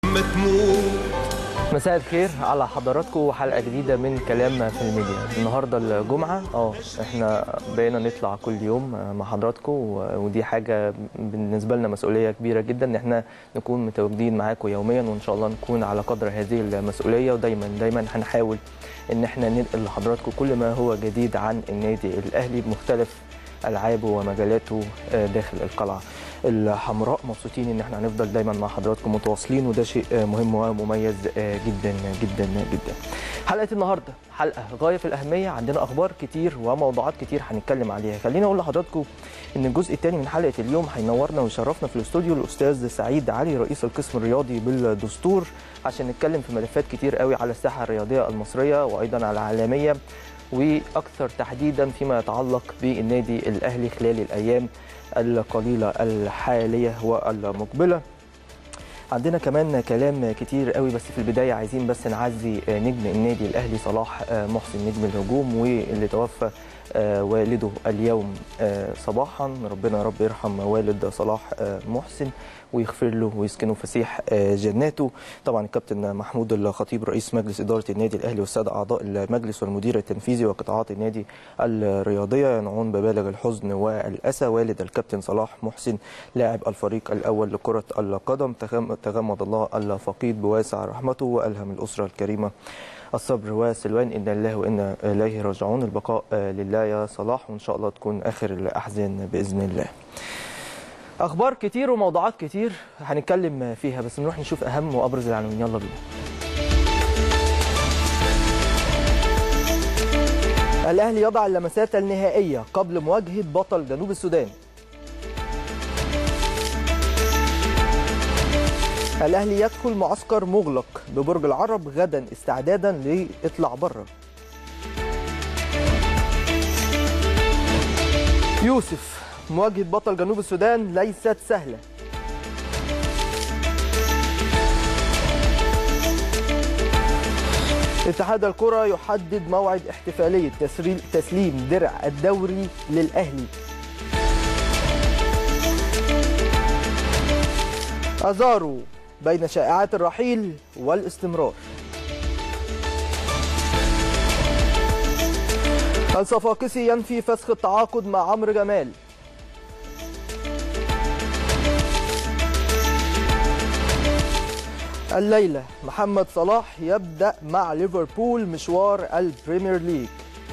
ما تموت مساء الخير على حضراتكم وحلقه جديده من كلام في الميديا النهارده الجمعه اه احنا بقينا نطلع كل يوم مع حضراتكم ودي حاجه بالنسبه لنا مسؤوليه كبيره جدا ان احنا نكون متواجدين معاكم يوميا وان شاء الله نكون على قدر هذه المسؤوليه ودايما دايما هنحاول ان احنا ننقل لحضراتكم كل ما هو جديد عن النادي الاهلي بمختلف العابه ومجالاته داخل القلعه الحمراء مبسوطين ان احنا هنفضل دايما مع حضراتكم متواصلين وده شيء مهم ومميز جدا جدا جدا حلقه النهارده حلقه غايه في الاهميه عندنا اخبار كتير وموضوعات كتير هنتكلم عليها خليني اقول لحضراتكم ان الجزء الثاني من حلقه اليوم هينورنا ويشرفنا في الاستوديو الاستاذ سعيد علي رئيس القسم الرياضي بالدستور عشان نتكلم في ملفات كتير قوي على الساحه الرياضيه المصريه وايضا على العالميه واكثر تحديدا فيما يتعلق بالنادي الاهلي خلال الايام القليله الحاليه والمقبله عندنا كمان كلام كتير قوي بس في البدايه عايزين بس نعزي نجم النادي الاهلي صلاح محسن نجم الهجوم واللي توفى والده اليوم صباحا ربنا يا رب يرحم والد صلاح محسن ويغفر له ويسكنه فسيح جناته طبعا الكابتن محمود الخطيب رئيس مجلس اداره النادي الاهلي والساده اعضاء المجلس والمدير التنفيذي وقطاعات النادي الرياضيه ينعون ببالغ الحزن والاسى والد الكابتن صلاح محسن لاعب الفريق الاول لكره القدم تغمد الله الفقيد بواسع رحمته والهم الاسره الكريمه الصبر والسلوان إنا الله وإنا إليه راجعون البقاء لله يا صلاح وإن شاء الله تكون آخر الأحزان بإذن الله أخبار كتير وموضوعات كتير هنتكلم فيها بس نروح نشوف أهم وأبرز العناوين يلا بينا الأهلي يضع اللمسات النهائية قبل مواجهة بطل جنوب السودان الأهلي يدخل معسكر مغلق ببرج العرب غدا استعدادا لإطلع بره يوسف مواجهة بطل جنوب السودان ليست سهلة اتحاد الكرة يحدد موعد احتفالية تسليم درع الدوري للأهلي أزارو بين شائعات الرحيل والاستمرار الصفاقسي ينفي فسخ التعاقد مع عمرو جمال الليلة محمد صلاح يبدأ مع ليفربول مشوار البريمير ليج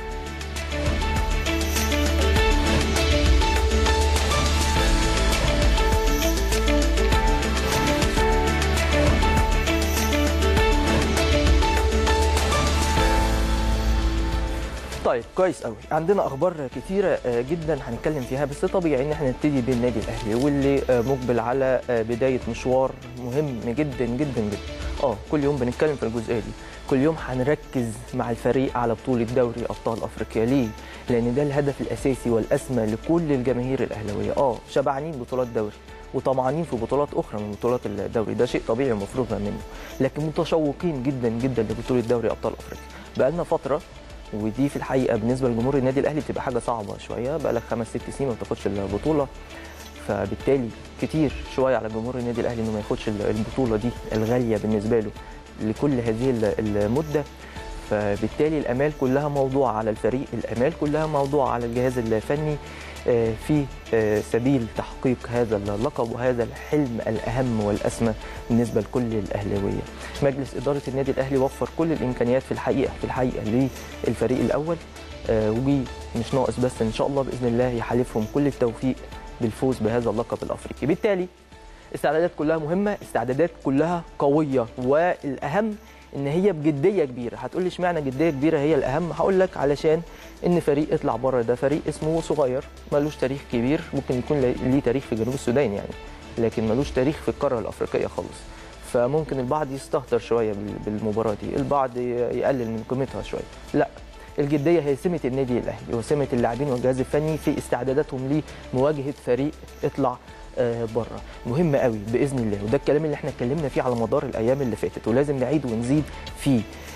طيب كويس قوي عندنا اخبار كتيره جدا هنتكلم فيها بس طبيعي ان احنا نبتدي بالنادي الاهلي واللي مقبل على بدايه مشوار مهم جدا جدا جدا اه كل يوم بنتكلم في الجزئيه دي كل يوم هنركز مع الفريق على بطوله دوري ابطال افريقيا ليه لان ده الهدف الاساسي والاسمى لكل الجماهير الاهلاويه اه شبعانين بطولات دوري وطمعانين في بطولات اخرى من بطولات الدوري ده شيء طبيعي ومفروغ منه لكن متشوقين جدا جدا لبطوله دوري ابطال افريقيا بقالنا فتره ودي في الحقيقه بالنسبه لجمهور النادي الاهلي بتبقى حاجه صعبه شويه بقى لك خمس ست سنين ما بتاخدش البطوله فبالتالي كتير شويه على جمهور النادي الاهلي انه ما ياخدش البطوله دي الغاليه بالنسبه له لكل هذه المده فبالتالي الامال كلها موضوع على الفريق الامال كلها موضوع على الجهاز الفني في سبيل تحقيق هذا اللقب وهذا الحلم الاهم والاسمى بالنسبه لكل الاهلاويه. مجلس اداره النادي الاهلي وفر كل الامكانيات في الحقيقه في الحقيقه للفريق الاول ومش ناقص بس ان شاء الله باذن الله يحالفهم كل التوفيق بالفوز بهذا اللقب الافريقي. بالتالي استعدادات كلها مهمه، استعدادات كلها قويه والاهم ان هي بجديه كبيره هتقول لي اشمعنى جديه كبيره هي الاهم هقول لك علشان ان فريق يطلع بره ده فريق اسمه صغير ملوش تاريخ كبير ممكن يكون ليه تاريخ في جنوب السودان يعني لكن ملوش تاريخ في القاره الافريقيه خالص فممكن البعض يستهتر شويه بالمباراه دي البعض يقلل من قيمتها شويه لا الجديه هي سمه النادي الاهلي وسمه اللاعبين والجهاز الفني في استعداداتهم لمواجهه فريق اطلع بره مهم قوي باذن الله وده الكلام اللي احنا اتكلمنا فيه على مدار الايام اللي فاتت ولازم نعيد ونزيد فيه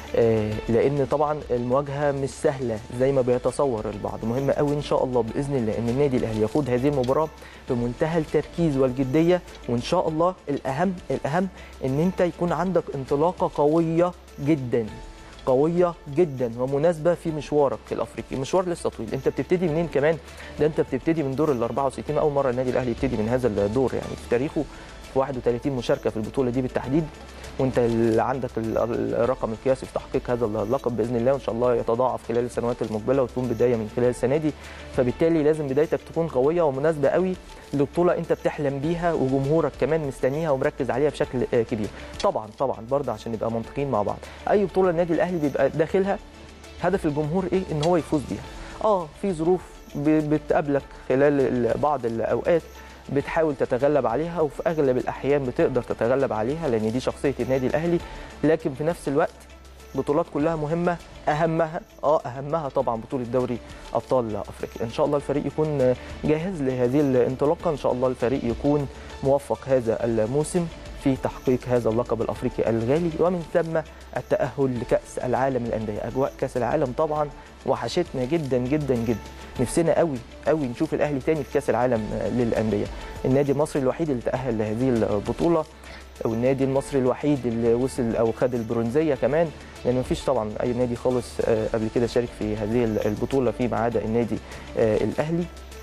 آه، لان طبعا المواجهه مش سهله زي ما بيتصور البعض مهم قوي ان شاء الله باذن الله ان النادي الاهلي يخوض هذه المباراه بمنتهى التركيز والجديه وان شاء الله الاهم الاهم ان انت يكون عندك انطلاقه قويه جدا قويه جدا ومناسبه في مشوارك الافريقي المشوار لسه طويل انت بتبتدي منين كمان ده انت بتبتدي من دور ال 64 اول مره النادي الاهلي يبتدي من هذا الدور يعني في تاريخه في 31 مشاركه في البطوله دي بالتحديد وانت اللي عندك ال- الرقم القياسي في تحقيق هذا اللقب باذن الله وان شاء الله يتضاعف خلال السنوات المقبله وتكون بدايه من خلال السنه دي فبالتالي لازم بدايتك تكون قويه ومناسبه قوي لبطوله انت بتحلم بيها وجمهورك كمان مستنيها ومركز عليها بشكل آه، كبير طبعا طبعا برضه عشان نبقى منطقيين مع بعض اي بطوله النادي الاهلي بيبقى داخلها هدف الجمهور ايه ان هو يفوز بيها اه في ظروف ب- بتقابلك خلال ال- بعض الاوقات بتحاول تتغلب عليها وفي اغلب الاحيان بتقدر تتغلب عليها لان دي شخصيه النادي الاهلي لكن في نفس الوقت بطولات كلها مهمه اهمها اه اهمها طبعا بطوله دوري ابطال افريقيا ان شاء الله الفريق يكون جاهز لهذه الانطلاقه ان شاء الله الفريق يكون موفق هذا الموسم في تحقيق هذا اللقب الافريقي الغالي ومن ثم التاهل لكاس العالم للانديه اجواء كاس العالم طبعا وحشتنا جدا جدا جدا نفسنا قوي قوي نشوف الاهلي تاني في كاس العالم للانديه النادي المصري الوحيد اللي تاهل لهذه البطوله او النادي المصري الوحيد اللي وصل او خد البرونزيه كمان لان مفيش طبعا اي نادي خالص آه، قبل كده شارك في هذه البطوله فيما عدا النادي آه، الاهلي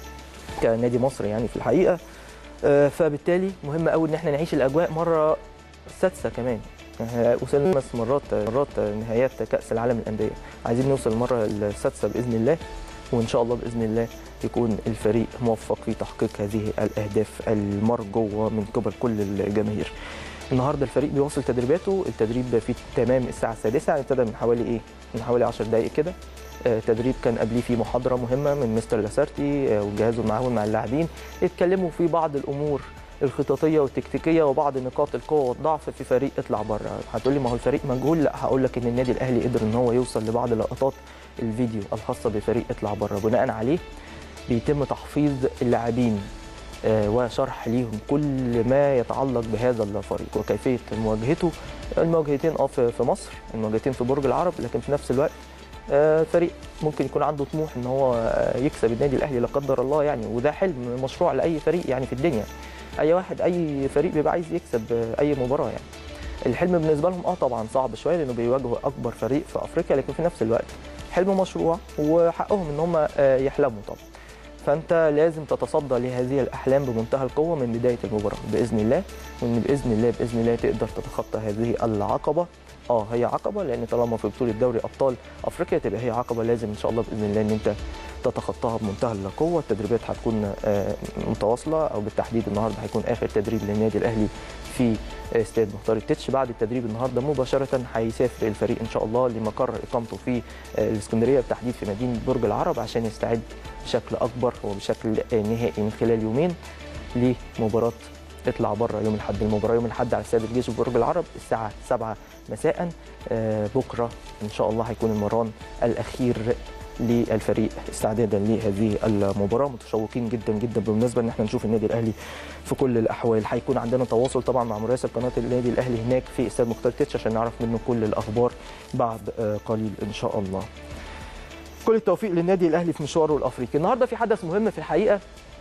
كنادي مصري يعني في الحقيقه آه، فبالتالي مهم قوي ان احنا نعيش الاجواء مره سادسه كمان آه، وصلنا خمس مرات مرات نهايات كاس العالم للانديه عايزين نوصل المره السادسه باذن الله وان شاء الله باذن الله يكون الفريق موفق في تحقيق هذه الاهداف المرجوه من قبل كل الجماهير النهارده الفريق بيواصل تدريباته التدريب في تمام الساعه السادسة يعني ابتدى من حوالي ايه من حوالي 10 دقائق كده آه، تدريب كان قبليه فيه محاضره مهمه من مستر لاسارتي آه، وجهازه المعاون مع اللاعبين اتكلموا في بعض الامور الخططيه والتكتيكيه وبعض نقاط القوه والضعف في فريق اطلع بره هتقول لي ما هو الفريق مجهول لا هقول لك ان النادي الاهلي قدر ان هو يوصل لبعض لقطات الفيديو الخاصه بفريق اطلع بره بناء عليه بيتم تحفيظ اللاعبين آه، وشرح ليهم كل ما يتعلق بهذا الفريق وكيفيه مواجهته المواجهتين اه في في مصر المواجهتين في برج العرب لكن في نفس الوقت آه، فريق ممكن يكون عنده طموح ان هو آه، يكسب النادي الاهلي لا قدر الله يعني وده حلم مشروع لاي فريق يعني في الدنيا اي واحد اي فريق بيبقى عايز يكسب آه، اي مباراه يعني الحلم بالنسبه لهم اه طبعا صعب شويه لانه بيواجهوا اكبر فريق في افريقيا لكن في نفس الوقت حلم مشروع وحقهم ان هم آه، يحلموا طبعا فانت لازم تتصدى لهذه الاحلام بمنتهى القوه من بدايه المباراه باذن الله وان باذن الله باذن الله تقدر تتخطى هذه العقبه اه هي عقبه لان طالما في بطوله دوري ابطال افريقيا تبقى هي عقبه لازم ان شاء الله باذن الله ان انت تتخطاها بمنتهى القوه التدريبات هتكون آه، متواصله او بالتحديد النهارده هيكون اخر تدريب للنادي الاهلي في استاد مختار التتش بعد التدريب النهارده مباشره هيسافر الفريق ان شاء الله لمقر اقامته في آه، الاسكندريه بالتحديد في مدينه برج العرب عشان يستعد بشكل اكبر وبشكل آه، نهائي من خلال يومين لمباراه اطلع بره يوم الاحد المباراه يوم الاحد على استاد الجيش ببرج العرب الساعه 7 مساء آه، بكره ان شاء الله هيكون المران الاخير للفريق استعدادا لهذه المباراه متشوقين جدا جدا بالمناسبه ان احنا نشوف النادي الاهلي في كل الاحوال هيكون عندنا تواصل طبعا مع مراسل قناه النادي الاهلي هناك في استاد مختار تتش عشان نعرف منه كل الاخبار بعد آه، قليل ان شاء الله كل التوفيق للنادي الاهلي في مشواره الافريقي النهارده في حدث مهم في الحقيقه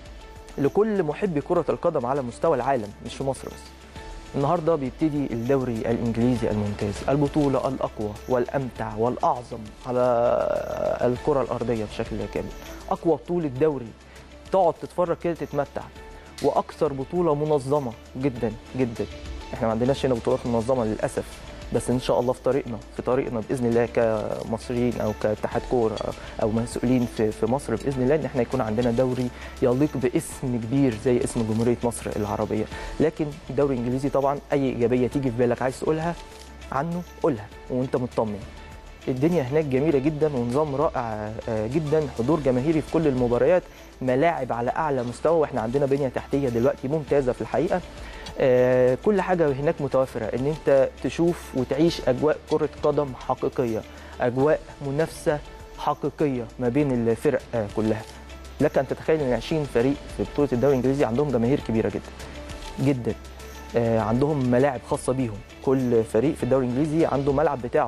لكل محبي كره القدم على مستوى العالم مش في مصر بس النهارده بيبتدي الدوري الانجليزي الممتاز البطوله الاقوى والامتع والاعظم على الكره الارضيه بشكل كامل اقوى بطوله دوري تقعد تتفرج كده تتمتع واكثر بطوله منظمه جدا جدا احنا ما عندناش هنا بطولات منظمه للاسف بس ان شاء الله في طريقنا في طريقنا باذن الله كمصريين او كاتحاد كوره او مسؤولين في في مصر باذن الله ان احنا يكون عندنا دوري يليق باسم كبير زي اسم جمهوريه مصر العربيه لكن الدوري الانجليزي طبعا اي ايجابيه تيجي في بالك عايز تقولها عنه قولها وانت مطمن الدنيا هناك جميله جدا ونظام رائع آه، جدا حضور جماهيري في كل المباريات ملاعب على اعلى مستوى واحنا عندنا بنيه تحتيه دلوقتي ممتازه في الحقيقه آه، كل حاجه هناك متوفره ان انت تشوف وتعيش اجواء كره قدم حقيقيه اجواء منافسه حقيقيه ما بين الفرق آه، كلها لك ان تتخيل ان 20 فريق في بطوله الدوري الانجليزي عندهم جماهير كبيره جدا جدا آه، عندهم ملاعب خاصه بيهم كل فريق في الدوري الانجليزي عنده ملعب بتاعه هو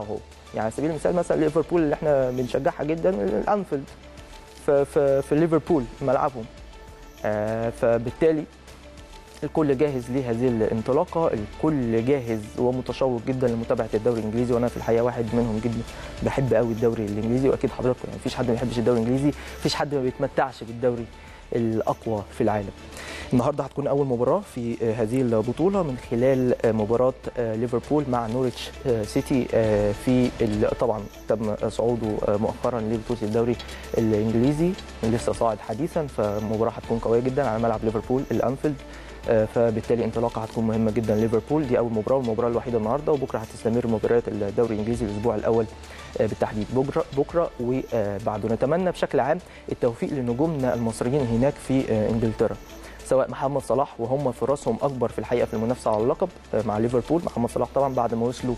يعني على سبيل المثال مثلا ليفربول اللي احنا بنشجعها جدا الانفيلد في في في ليفربول ملعبهم آه، فبالتالي الكل جاهز لهذه الانطلاقه الكل جاهز ومتشوق جدا لمتابعه الدوري الانجليزي وانا في الحقيقه واحد منهم جدا بحب قوي الدوري الانجليزي واكيد حضراتكم يعني مفيش حد ما بيحبش الدوري الانجليزي مفيش حد ما بيتمتعش بالدوري الاقوى في العالم النهارده هتكون اول مباراه في آه، هذه البطوله من خلال آه، مباراه آه، ليفربول مع نوريتش آه، سيتي آه، في ال- طبعا تم صعوده آه، مؤخرا لبطوله الدوري الانجليزي لسه صاعد حديثا فمباراه هتكون قويه جدا على ملعب ليفربول الانفيلد آه، فبالتالي انطلاقه هتكون مهمه جدا ليفربول دي اول مباراه والمباراه الوحيده النهارده وبكره هتستمر مباريات الدوري الانجليزي الاسبوع الاول آه، بالتحديد بكره بكره وبعده نتمنى بشكل عام التوفيق لنجومنا المصريين هناك في آه، انجلترا سواء محمد صلاح وهم فرصهم اكبر في الحقيقه في المنافسه على اللقب آه، مع ليفربول محمد صلاح طبعا بعد ما وصلوا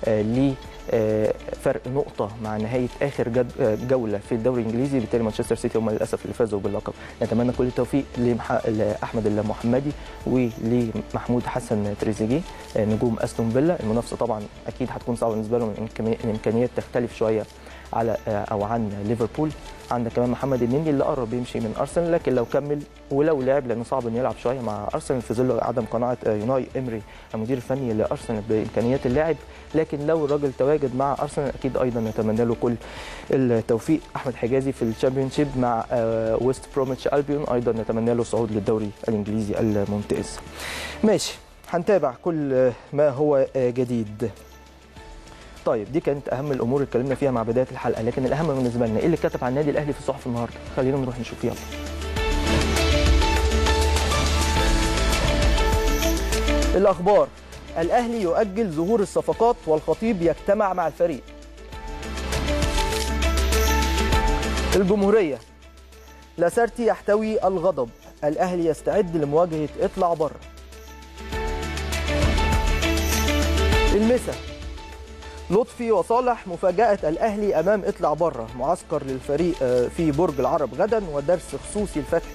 لفرق نقطه مع نهايه اخر جد آه، جوله في الدوري الانجليزي بالتالي مانشستر سيتي هم للاسف اللي فازوا باللقب نتمنى كل التوفيق لمح- لاحمد المحمدي ولمحمود حسن تريزيجيه آه، نجوم استون فيلا المنافسه طبعا اكيد هتكون صعبه بالنسبه لهم الإمكاني- الامكانيات تختلف شويه على آه، او عن ليفربول عندك كمان محمد النني اللي قرب يمشي من ارسنال لكن لو كمل ولو لعب لانه صعب انه يلعب شويه مع ارسنال في ظل عدم قناعه آه، يوناي امري المدير الفني لارسنال بامكانيات اللاعب لكن لو الراجل تواجد مع ارسنال اكيد ايضا نتمنى له كل التوفيق احمد حجازي في الشامبيونشيب مع آه، ويست بروميتش البيون ايضا نتمنى له الصعود للدوري الانجليزي الممتاز ماشي هنتابع كل ما هو آه، جديد طيب دي كانت اهم الامور اللي اتكلمنا فيها مع بدايه الحلقه لكن الاهم بالنسبه لنا ايه اللي كتب عن النادي الاهلي في الصحف النهارده خلينا نروح نشوف يلا الاخبار الاهلي يؤجل ظهور الصفقات والخطيب يجتمع مع الفريق الجمهوريه لاسارتي يحتوي الغضب الاهلي يستعد لمواجهه اطلع بره المسا لطفي وصالح مفاجأة الأهلي أمام اطلع بره معسكر للفريق آه، في برج العرب غدا ودرس خصوصي الفتحي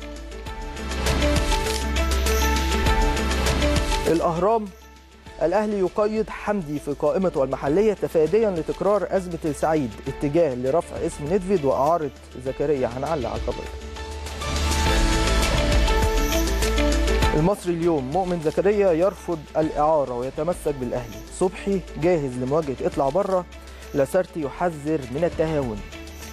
الأهرام الأهلي يقيد حمدي في قائمته المحلية تفاديا لتكرار أزمة السعيد اتجاه لرفع اسم ندفيد وإعارة زكريا هنعلق على الخبر ده. المصري اليوم مؤمن زكريا يرفض الإعارة ويتمسك بالأهلي صبحي جاهز لمواجهة اطلع بره لاسارتي يحذر من التهاون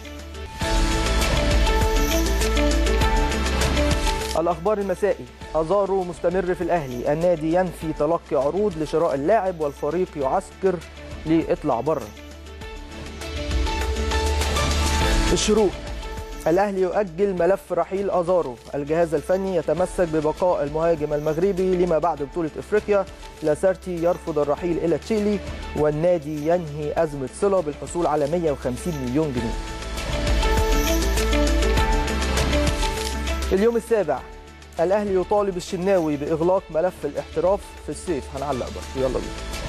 الأخبار المسائي أزارو مستمر في الأهلي النادي ينفي تلقي عروض لشراء اللاعب والفريق يعسكر لإطلع بره الشروق الأهلي يؤجل ملف رحيل أزارو الجهاز الفني يتمسك ببقاء المهاجم المغربي لما بعد بطولة إفريقيا لاسارتي يرفض الرحيل إلى تشيلي والنادي ينهي أزمة صلة بالحصول على 150 مليون جنيه اليوم السابع الأهلي يطالب الشناوي بإغلاق ملف الاحتراف في الصيف هنعلق برضه يلا بينا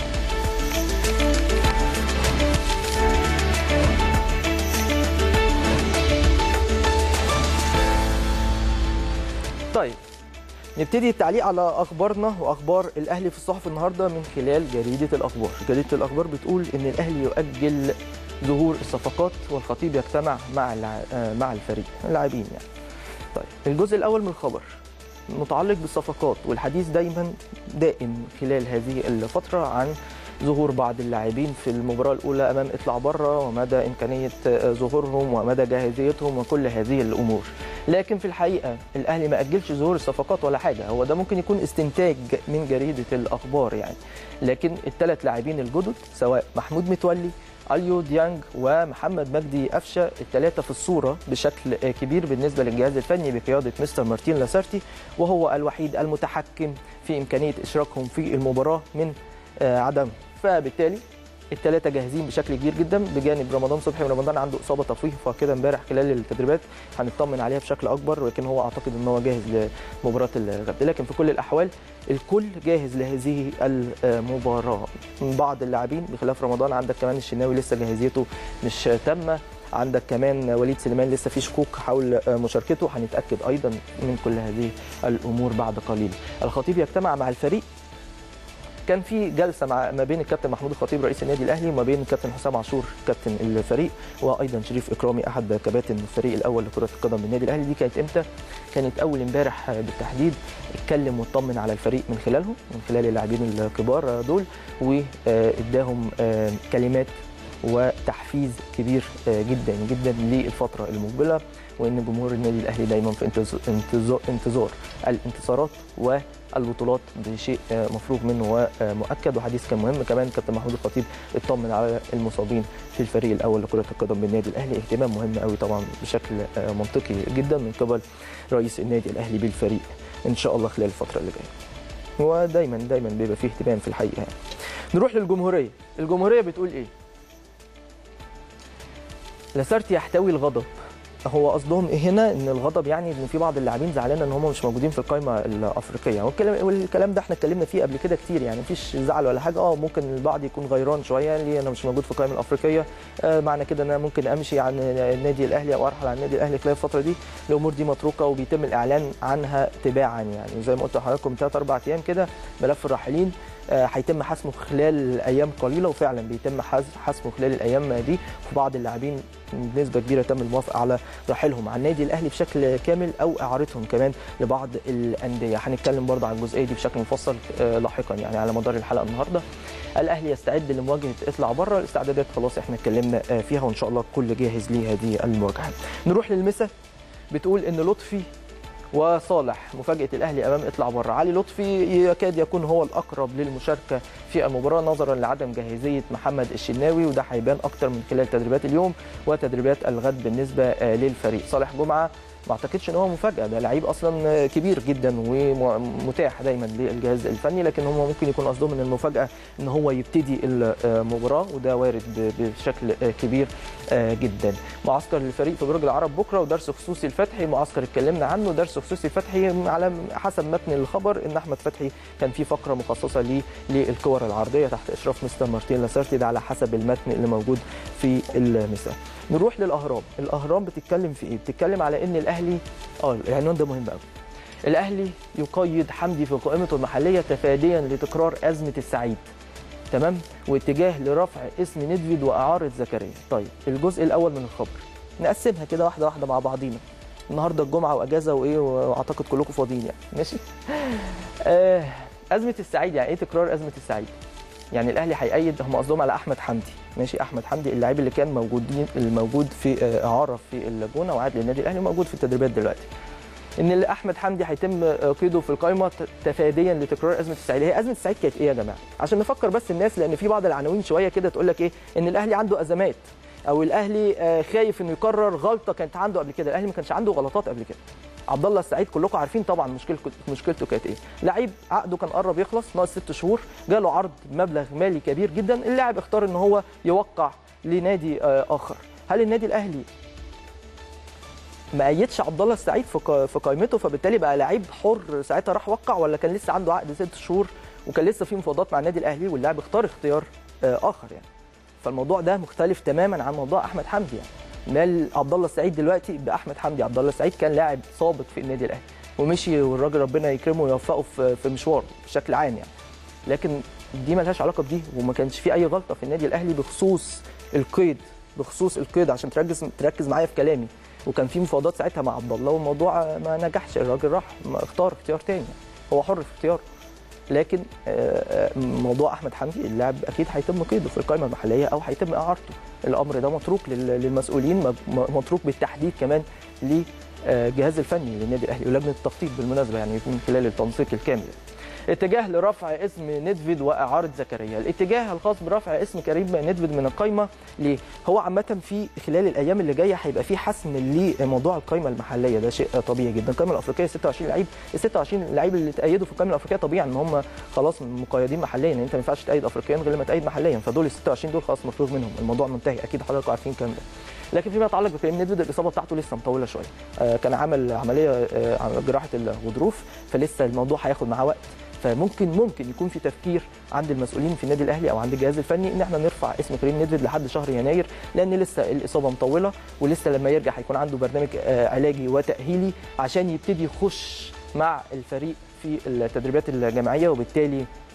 طيب نبتدي التعليق على اخبارنا واخبار الاهلي في الصحف النهارده من خلال جريده الاخبار جريده الاخبار بتقول ان الاهلي يؤجل ظهور الصفقات والخطيب يجتمع مع الع- آه، مع الفريق اللاعبين يعني طيب الجزء الاول من الخبر متعلق بالصفقات والحديث دايما دائم خلال هذه الفتره عن ظهور بعض اللاعبين في المباراه الاولى امام اطلع بره ومدى امكانيه آه، ظهورهم ومدى جاهزيتهم وكل هذه الامور لكن في الحقيقه الاهلي ما اجلش ظهور الصفقات ولا حاجه هو ده ممكن يكون استنتاج من جريده الاخبار يعني لكن الثلاث لاعبين الجدد سواء محمود متولي اليو ديانج ومحمد مجدي قفشه الثلاثه في الصوره بشكل آه، كبير بالنسبه للجهاز الفني بقياده مستر مارتين لاسارتي وهو الوحيد المتحكم في امكانيه اشراكهم في المباراه من آه، عدم فبالتالي الثلاثه جاهزين بشكل كبير جدا بجانب رمضان صبحي ورمضان عنده اصابه طفيفه كده امبارح خلال التدريبات هنطمن عليها بشكل اكبر ولكن هو اعتقد ان هو جاهز لمباراه الغد لكن في كل الاحوال الكل جاهز لهذه المباراه من بعض اللاعبين بخلاف رمضان عندك كمان الشناوي لسه جاهزيته مش تامه عندك كمان وليد سليمان لسه في شكوك حول مشاركته هنتاكد ايضا من كل هذه الامور بعد قليل الخطيب يجتمع مع الفريق كان في جلسه مع ما بين الكابتن محمود الخطيب رئيس النادي الاهلي وما بين الكابتن حسام عاشور كابتن الفريق وايضا شريف اكرامي احد كباتن الفريق الاول لكره القدم بالنادي الاهلي دي كانت امتى كانت اول امبارح بالتحديد اتكلم واطمن على الفريق من خلالهم من خلال اللاعبين الكبار دول واداهم كلمات وتحفيز كبير جدا جدا للفتره المقبله وان جمهور النادي الاهلي دايما في انتظار انتظار الانتصارات والبطولات بشيء مفروغ منه ومؤكد وحديث كان مهم كمان كابتن محمود الخطيب اطمن على المصابين في الفريق الاول لكره القدم بالنادي الاهلي اهتمام مهم قوي طبعا بشكل منطقي جدا من قبل رئيس النادي الاهلي بالفريق ان شاء الله خلال الفتره اللي جايه ودايما دايما بيبقى فيه اهتمام في الحقيقه يعني. نروح للجمهوريه الجمهوريه بتقول ايه لاسارتي يحتوي الغضب هو قصدهم ايه هنا ان الغضب يعني ان في بعض اللاعبين زعلانه ان هم مش موجودين في القائمه الافريقيه والكلام والكلام ده احنا اتكلمنا فيه قبل كده كتير يعني مفيش زعل ولا حاجه اه ممكن البعض يكون غيران شويه ليه انا مش موجود في القائمه الافريقيه آه معنى كده ان انا ممكن امشي عن النادي الاهلي او ارحل عن النادي الاهلي خلال الفتره دي الامور دي متروكه وبيتم الاعلان عنها تباعا يعني زي ما قلت لحضراتكم ثلاث اربع ايام كده ملف الراحلين هيتم حسمه خلال ايام قليله وفعلا بيتم حسمه خلال الايام دي في بعض اللاعبين بنسبه كبيره تم الموافقه على رحيلهم عن النادي الاهلي بشكل كامل او اعارتهم كمان لبعض الانديه هنتكلم برضه عن الجزئيه دي بشكل مفصل لاحقا يعني على مدار الحلقه النهارده الاهلي يستعد لمواجهه اطلع بره الاستعدادات خلاص احنا اتكلمنا فيها وان شاء الله الكل جاهز لهذه المواجهه نروح للمسا بتقول ان لطفي وصالح مفاجاه الاهلي امام اطلع بره علي لطفي يكاد يكون هو الاقرب للمشاركه في المباراه نظرا لعدم جاهزيه محمد الشناوي وده هيبان اكتر من خلال تدريبات اليوم وتدريبات الغد بالنسبه للفريق صالح جمعه ما اعتقدش ان هو مفاجاه ده لعيب اصلا كبير جدا ومتاح دايما للجهاز الفني لكن هم ممكن يكون قصدهم ان المفاجاه ان هو يبتدي المباراه وده وارد بشكل كبير جدا معسكر الفريق في برج العرب بكره ودرس خصوصي الفتحي معسكر اتكلمنا عنه درس خصوصي الفتحي على حسب متن الخبر ان احمد فتحي كان في فقره مخصصه ليه للكور العرضيه تحت اشراف مستر مارتين لاسارتي ده على حسب المتن اللي موجود في المساء نروح للاهرام الاهرام بتتكلم في ايه بتتكلم على ان الاهلي اه العنوان ده مهم قوي الاهلي يقيد حمدي في قائمته المحليه تفاديا لتكرار ازمه السعيد تمام واتجاه لرفع اسم ندفيد واعاره زكريا طيب الجزء الاول من الخبر نقسمها كده واحده واحده مع بعضينا النهارده الجمعه واجازه وايه واعتقد كلكم فاضيين يعني ماشي آه ازمه السعيد يعني ايه تكرار ازمه السعيد يعني الاهلي هيأيد هم قصدهم على احمد حمدي ماشي احمد حمدي اللاعب اللي كان موجودين الموجود في اعاره في الجونه وعاد للنادي الاهلي وموجود في التدريبات دلوقتي ان احمد حمدي هيتم قيده في القائمه تفاديا لتكرار ازمه السعيد هي ازمه السعيد كانت ايه يا جماعه عشان نفكر بس الناس لان في بعض العناوين شويه كده تقول لك ايه ان الاهلي عنده ازمات او الاهلي خايف انه يكرر غلطه كانت عنده قبل كده الاهلي ما كانش عنده غلطات قبل كده عبد الله السعيد كلكم عارفين طبعا مشكلته مشكلته كانت ايه لعيب عقده كان قرب يخلص ناقص ست شهور جاله عرض بمبلغ مالي كبير جدا اللاعب اختار ان هو يوقع لنادي اخر هل النادي الاهلي ما ايدش عبد الله السعيد في في قائمته فبالتالي بقى لعيب حر ساعتها راح وقع ولا كان لسه عنده عقد ست شهور وكان لسه في مفاوضات مع النادي الاهلي واللاعب اختار اختيار اخر يعني فالموضوع ده مختلف تماما عن موضوع احمد حمدي يعني مال عبد الله السعيد دلوقتي باحمد حمدي عبد الله السعيد كان لاعب سابق في النادي الاهلي ومشي والراجل ربنا يكرمه ويوفقه في مشواره بشكل عام يعني لكن دي ملهاش علاقه بدي وما كانش في اي غلطه في النادي الاهلي بخصوص القيد بخصوص القيد عشان تركز تركز معايا في كلامي وكان في مفاوضات ساعتها مع عبد الله والموضوع ما نجحش الراجل راح اختار اختيار تاني هو حر في اختياره لكن موضوع احمد حمدي اللاعب اكيد هيتم قيده في القائمه المحليه او هيتم اعارته الامر ده متروك للمسؤولين متروك بالتحديد كمان للجهاز الفني للنادي الاهلي ولجنه التخطيط بالمناسبه يعني من خلال التنسيق الكامل اتجاه لرفع اسم ندفيد واعاره زكريا الاتجاه الخاص برفع اسم كريم ندفيد من القائمه ليه هو عامه في خلال الايام اللي جايه هيبقى في حسم لموضوع القائمه المحليه ده شيء طبيعي جدا القائمه الافريقيه 26 لعيب ال 26 لعيب اللي تأيدوا في القائمه الافريقيه طبيعي ان هم خلاص مقيدين محليا يعني انت ما ينفعش تأيد افريقيا غير لما تأيد محليا فدول ال 26 دول خلاص مفروغ منهم الموضوع منتهي اكيد حضراتكم عارفين الكلام ده لكن فيما يتعلق بكريم ندفيد الاصابه بتاعته لسه مطوله شويه آه كان عمل عمليه آه جراحه الغضروف فلسه الموضوع هياخد معاه وقت فممكن ممكن يكون في تفكير عند المسؤولين في النادي الاهلي او عند الجهاز الفني ان احنا نرفع اسم كريم ندفيد لحد شهر يناير لان لسه الاصابه مطوله ولسه لما يرجع هيكون عنده برنامج علاجي وتاهيلي عشان يبتدي يخش مع الفريق في التدريبات الجماعيه وبالتالي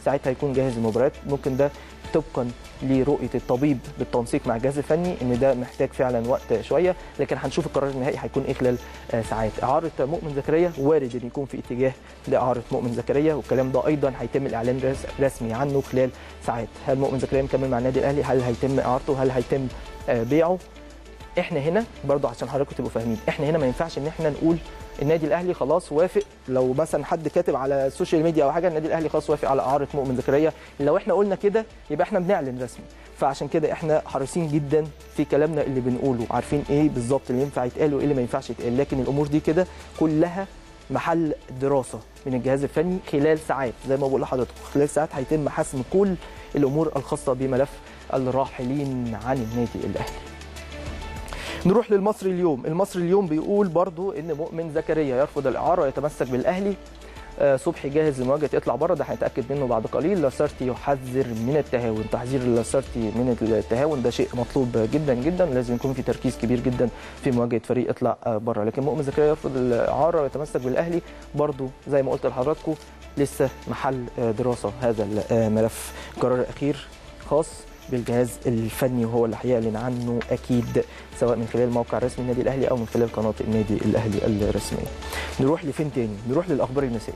ساعتها يكون جاهز للمباريات ممكن ده طبقا لرؤيه الطبيب بالتنسيق مع الجهاز الفني ان ده محتاج فعلا وقت شويه لكن هنشوف القرار النهائي هيكون ايه خلال آه، ساعات اعاره مؤمن زكريا وارد ان يكون في اتجاه لاعاره مؤمن زكريا والكلام ده ايضا هيتم الاعلان رس- رسمي عنه خلال ساعات هل مؤمن زكريا مكمل مع النادي الاهلي هل هيتم اعارته هل هيتم آه، بيعه احنا هنا برضو عشان حضراتكم تبقوا فاهمين احنا هنا ما ينفعش ان احنا نقول النادي الاهلي خلاص وافق لو مثلا حد كاتب على السوشيال ميديا او حاجه النادي الاهلي خلاص وافق على اعاره مؤمن زكريا لو احنا قلنا كده يبقى احنا بنعلن رسمي فعشان كده احنا حريصين جدا في كلامنا اللي بنقوله عارفين ايه بالظبط اللي ينفع يتقال وايه اللي ما ينفعش يتقال لكن الامور دي كده كلها محل دراسه من الجهاز الفني خلال ساعات زي ما بقول لحضراتكم خلال ساعات هيتم حسم كل الامور الخاصه بملف الراحلين عن النادي الاهلي نروح للمصري اليوم المصري اليوم بيقول برضو ان مؤمن زكريا يرفض الاعاره ويتمسك بالاهلي آه، صبحي جاهز لمواجهه يطلع بره ده هنتاكد منه بعد قليل لاسارتي يحذر من التهاون تحذير لاسارتي من التهاون ده شيء مطلوب جدا جدا لازم يكون في تركيز كبير جدا في مواجهه فريق يطلع آه، بره لكن مؤمن زكريا يرفض الاعاره ويتمسك بالاهلي برضو زي ما قلت لحضراتكم لسه محل آه، دراسه هذا الملف قرار اخير خاص بالجهاز الفني وهو اللي هيعلن عنه اكيد سواء من خلال موقع رسمي النادي الاهلي او من خلال قناه النادي الاهلي الرسميه. نروح لفين تاني؟ نروح للاخبار المسائيه.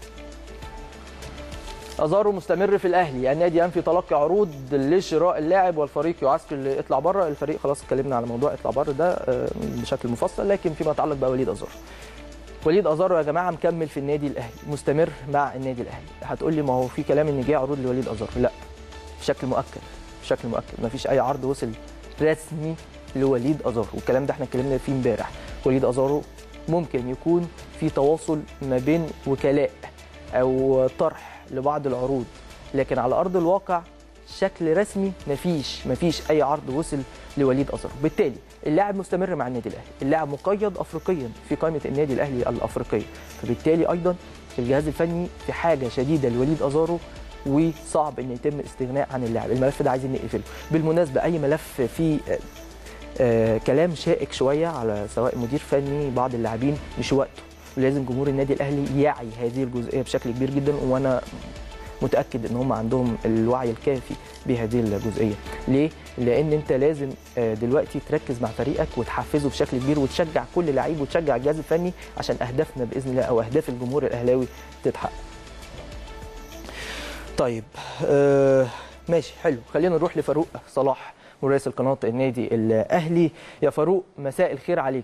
ازارو مستمر في الاهلي، النادي ينفي تلقي عروض لشراء اللاعب والفريق يعسكر ليطلع بره، الفريق خلاص اتكلمنا على موضوع اطلع بره ده آه، بشكل مفصل لكن فيما يتعلق بوليد ازارو. وليد ازارو يا جماعه مكمل في النادي الاهلي، مستمر مع النادي الاهلي، هتقول لي ما هو في كلام ان جه عروض لوليد ازارو، لا بشكل مؤكد بشكل مؤكد مفيش اي عرض وصل رسمي لوليد ازارو والكلام ده احنا اتكلمنا فيه امبارح وليد ازارو ممكن يكون في تواصل ما بين وكلاء او طرح لبعض العروض لكن على ارض الواقع شكل رسمي مفيش مفيش اي عرض وصل لوليد ازارو بالتالي اللاعب مستمر مع النادي الاهلي اللاعب مقيد افريقيا في قائمه النادي الاهلي الافريقيه فبالتالي ايضا الجهاز الفني في حاجه شديده لوليد ازارو وصعب ان يتم استغناء عن اللاعب الملف ده عايزين نقفله بالمناسبه اي ملف فيه آه، آه، كلام شائك شويه على سواء مدير فني بعض اللاعبين مش وقته ولازم جمهور النادي الاهلي يعي هذه الجزئيه بشكل كبير جدا وانا متاكد ان هم عندهم الوعي الكافي بهذه الجزئيه ليه لان انت لازم آه، دلوقتي تركز مع فريقك وتحفزه بشكل كبير وتشجع كل لعيب وتشجع الجهاز الفني عشان اهدافنا باذن الله او اهداف الجمهور الاهلاوي تتحقق طيب آه ماشي حلو خلينا نروح لفاروق صلاح مراسل قناه النادي الاهلي يا فاروق مساء الخير عليك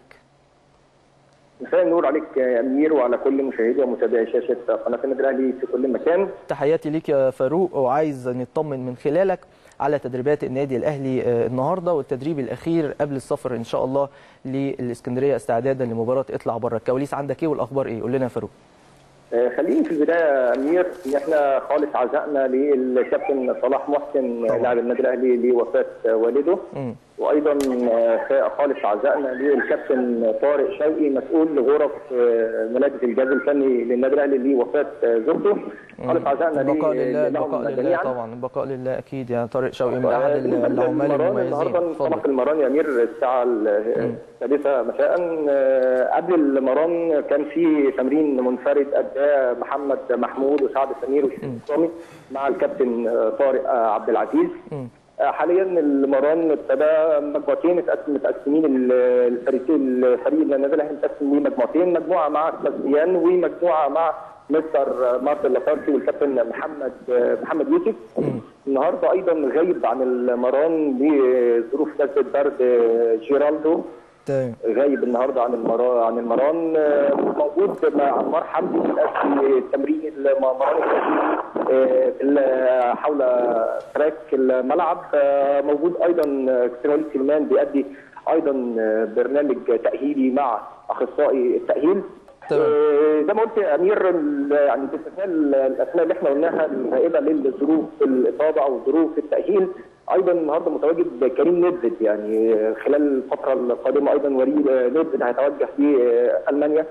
مساء النور عليك يا امير وعلى كل مشاهدي ومتابعي شاشه قناه النادي الاهلي في كل مكان تحياتي ليك يا فاروق وعايز نطمن من خلالك على تدريبات النادي الاهلي آه، النهارده والتدريب الاخير قبل السفر ان شاء الله للاسكندريه استعدادا لمباراه اطلع بره الكواليس عندك ايه والاخبار ايه قول لنا يا فاروق آه، خليني في البدايه يا امير ان احنا خالص عزائنا للكابتن صلاح محسن طبعا. لاعب النادي الاهلي لوفاه والده مم. وايضا آه، خالص عزائنا للكابتن طارق شوقي مسؤول غرف آه، منادة الجهاز الفني للنادي الاهلي لوفاه آه، زوجته خالص عزائنا البقاء ليه- لله لهم البقاء لله جميعا طبعا البقاء لله اكيد يا طارق شوقي من احد بالنسبة العمال للمران المميزين النهارده اتفضل انطلق المران يا امير الساعه السادسه مساء آه، قبل المران كان في تمرين منفرد اداه محمد محمود وسعد سمير والشيخ مع الكابتن آه، طارق آه، عبد العزيز مم. آه، حاليا المران ابتدى مجموعتين متقسم- متقسمين ال- الفريقين الفريق النادي الاهلي متقسم لمجموعتين مجموعه مع سباستيان ومجموعه مع مستر مارتن لافارتي والكابتن محمد آه، محمد يوسف النهارده ايضا غايب عن المران لظروف نزله برد آه، جيرالدو تمام غايب النهارده عن المران عن المران آه، موجود مع عمار حمدي في تمرين المران التأهيلي، آه، في ال- حول تراك الملعب آه، موجود ايضا كابتن وليد سليمان بيأدي ايضا آه، برنامج تأهيلي مع اخصائي التأهيل تمام. آه، زي ما قلت يا امير ال- يعني باستثناء ال- الاسماء اللي احنا قلناها الهائله للظروف الاصابه او ظروف التاهيل ايضا النهارده متواجد كريم نيدفيد يعني خلال الفتره القادمه ايضا وليد نيدفيد هيتوجه لالمانيا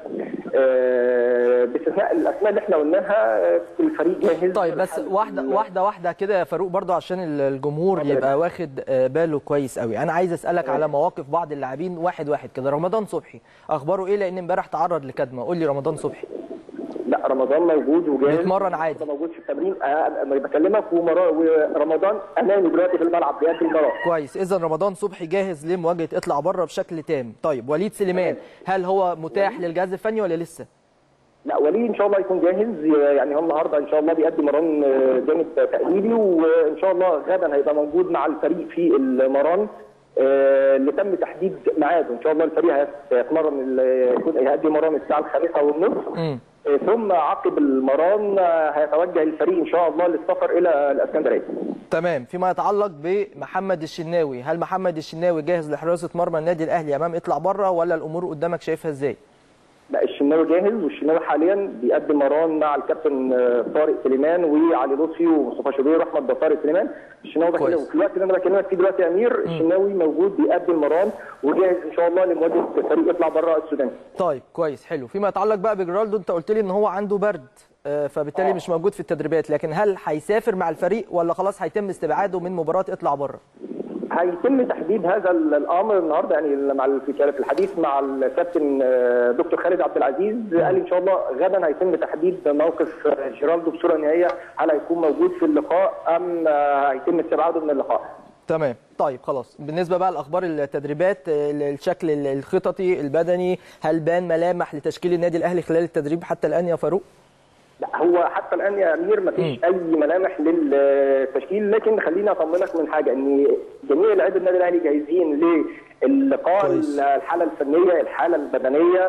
آه، باستثناء الاسماء اللي احنا قلناها آه، الفريق جاهز طيب بس واحده واحده واحده كده يا فاروق برضو عشان ال- الجمهور يبقى واخد آه، باله كويس قوي انا عايز اسالك على مواقف بعض اللاعبين واحد واحد كده رمضان صبحي اخباره ايه لان امبارح تعرض لكدمه قول لي رمضان صبحي لا رمضان موجود وجاهز بيتمرن عادي. موجود في التمرين آه، انا بكلمك ومرا- ورمضان امامي دلوقتي في الملعب بيأدي المباراه كويس اذا رمضان صبحي جاهز لمواجهه اطلع بره بشكل تام طيب وليد سليمان هل هو متاح للجهاز الفني ولا لسه لا وليد ان شاء الله يكون جاهز يعني هو النهارده ان شاء الله بيقدم مران آه، جانب تأهيلي وان شاء الله غدا هيبقى موجود مع الفريق في المران آه، اللي تم تحديد ميعاده ان شاء الله الفريق هيت- هيتمرن ال- يكون هيأدي مران الساعه الخامسه والنصف امم آه، ثم عقب المران آه، هيتوجه الفريق ان شاء الله للسفر الى الاسكندريه تمام فيما يتعلق بمحمد الشناوي هل محمد الشناوي جاهز لحراسه مرمى النادي الاهلي امام اطلع بره ولا الامور قدامك شايفها ازاي لا الشناوي جاهز والشناوي حاليا بيقدم مران مع الكابتن آه، طارق سليمان وعلي لطفي ومصطفى شوبير واحمد ده طارق سليمان الشناوي كويس. بكلمك في الوقت اللي انا بكلمك فيه دلوقتي يا امير الشناوي موجود بيقدم مران وجاهز ان شاء الله لمواجهه فريق يطلع بره السودان طيب كويس حلو فيما يتعلق بقى بجرالدو انت قلت لي ان هو عنده برد آه، فبالتالي آه. مش موجود في التدريبات لكن هل هيسافر مع الفريق ولا خلاص هيتم استبعاده من مباراه اطلع بره هيتم تحديد هذا ال- الامر النهارده يعني مع ال- في في الحديث مع الكابتن آه، دكتور خالد عبد العزيز قال ان شاء الله غدا هيتم تحديد موقف آه، جيرالدو بصوره نهائيه هل هيكون موجود في اللقاء ام آه، هيتم استبعاده من اللقاء تمام طيب خلاص بالنسبه بقى لاخبار التدريبات آه، الشكل الخططي البدني هل بان ملامح لتشكيل النادي الاهلي خلال التدريب حتى الان يا فاروق لا هو حتى الان يا امير ما فيش اي ملامح للتشكيل لكن خليني اطمنك من حاجه ان جميع لاعبي النادي الاهلي جاهزين للقاء كويس. الحاله الفنيه الحاله البدنيه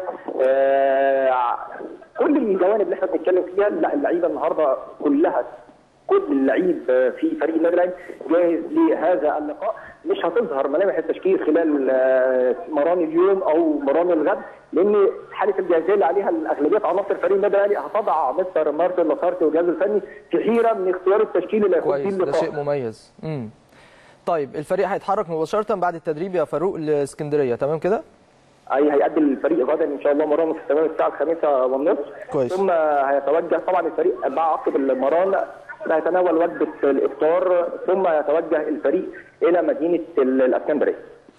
آه، كل الجوانب اللي احنا بنتكلم فيها لا اللعيبه النهارده كلها كل اللعيب في فريق النادي الاهلي جاهز لهذا اللقاء مش هتظهر ملامح التشكيل خلال آه، مران اليوم او مران الغد لان حاله الجاهزيه اللي عليها اغلبيه عناصر فريق النادي الاهلي هتضع مستر مارتن لاسارتي والجهاز الفني في حيره من اختيار التشكيل اللي هيكون فيه كويس ده اللقاء شيء مميز امم طيب الفريق هيتحرك مباشره بعد التدريب يا فاروق لاسكندريه تمام كده اي هيقدم الفريق غدا ان شاء الله مران في تمام الساعه الخامسه والنصف كويس. ثم هيتوجه طبعا الفريق بعد عقب المران هيتناول وجبه الافطار ثم يتوجه الفريق الى مدينه ال- الاسكندريه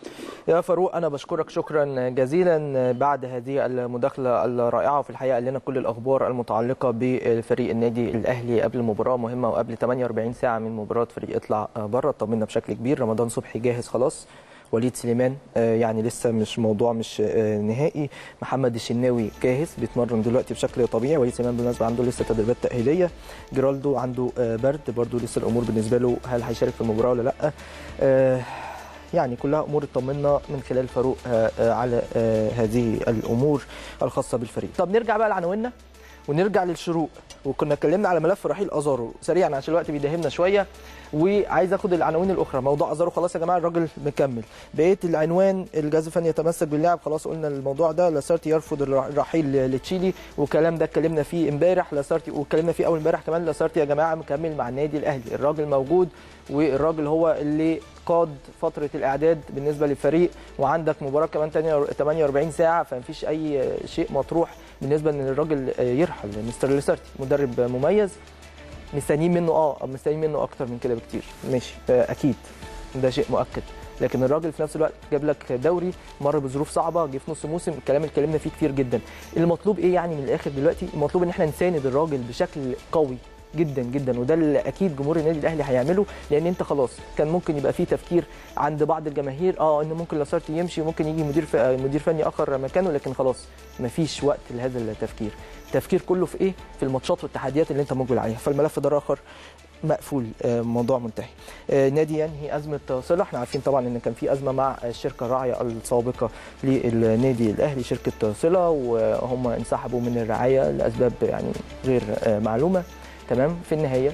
يا فاروق انا بشكرك شكرا جزيلا بعد هذه المداخله الرائعه وفي الحقيقه قال لنا كل الاخبار المتعلقه بفريق النادي الاهلي قبل مباراه مهمه وقبل 48 ساعه من مباراه فريق يطلع بره طمنا بشكل كبير رمضان صبحي جاهز خلاص وليد سليمان آه، يعني لسه مش موضوع مش آه، نهائي محمد الشناوي جاهز بيتمرن دلوقتي بشكل طبيعي وليد سليمان بالمناسبه عنده لسه تدريبات تاهيليه جيرالدو عنده آه، برد برضه لسه الامور بالنسبه له هل هيشارك في المباراه ولا لا آه، يعني كلها امور اطمنا من خلال فاروق آه، آه، على آه، هذه الامور الخاصه بالفريق طب نرجع بقى لعناويننا ونرجع للشروق وكنا اتكلمنا على ملف رحيل ازارو سريعا عشان الوقت بيداهمنا شويه وعايز اخد العناوين الاخرى موضوع ازارو خلاص يا جماعه الراجل مكمل بقيه العنوان الجهاز الفني يتمسك باللاعب خلاص قلنا الموضوع ده لاسارتي يرفض الرحيل لتشيلي والكلام ده اتكلمنا فيه امبارح لاسارتي واتكلمنا فيه اول امبارح كمان لاسارتي يا جماعه مكمل مع النادي الاهلي الراجل موجود والراجل هو اللي قاد فتره الاعداد بالنسبه للفريق وعندك مباراه كمان تانية 48 ساعه فمفيش اي شيء مطروح بالنسبه ان الراجل يرحل مستر لاسارتي مدرب مميز مستنيين منه اه مستنيين منه اكتر من كده بكتير ماشي آه، اكيد ده شيء مؤكد لكن الراجل في نفس الوقت جاب لك دوري مر بظروف صعبه جه في نص موسم الكلام اللي اتكلمنا فيه كتير جدا المطلوب ايه يعني من الاخر دلوقتي المطلوب ان احنا نساند الراجل بشكل قوي جدا جدا وده اللي اكيد جمهور النادي الاهلي هيعمله لان انت خلاص كان ممكن يبقى فيه تفكير عند بعض الجماهير اه ان ممكن لاسارتي يمشي وممكن يجي مدير ف... مدير فني اخر مكانه لكن خلاص مفيش وقت لهذا التفكير التفكير كله في ايه في الماتشات والتحديات اللي انت مقبل عليها فالملف ده اخر مقفول آه، موضوع منتهي آه، نادي ينهي ازمه صله احنا عارفين طبعا ان كان في ازمه مع الشركه الراعيه السابقه للنادي الاهلي شركه صله وهم انسحبوا من الرعايه لاسباب يعني غير آه، معلومه تمام في النهايه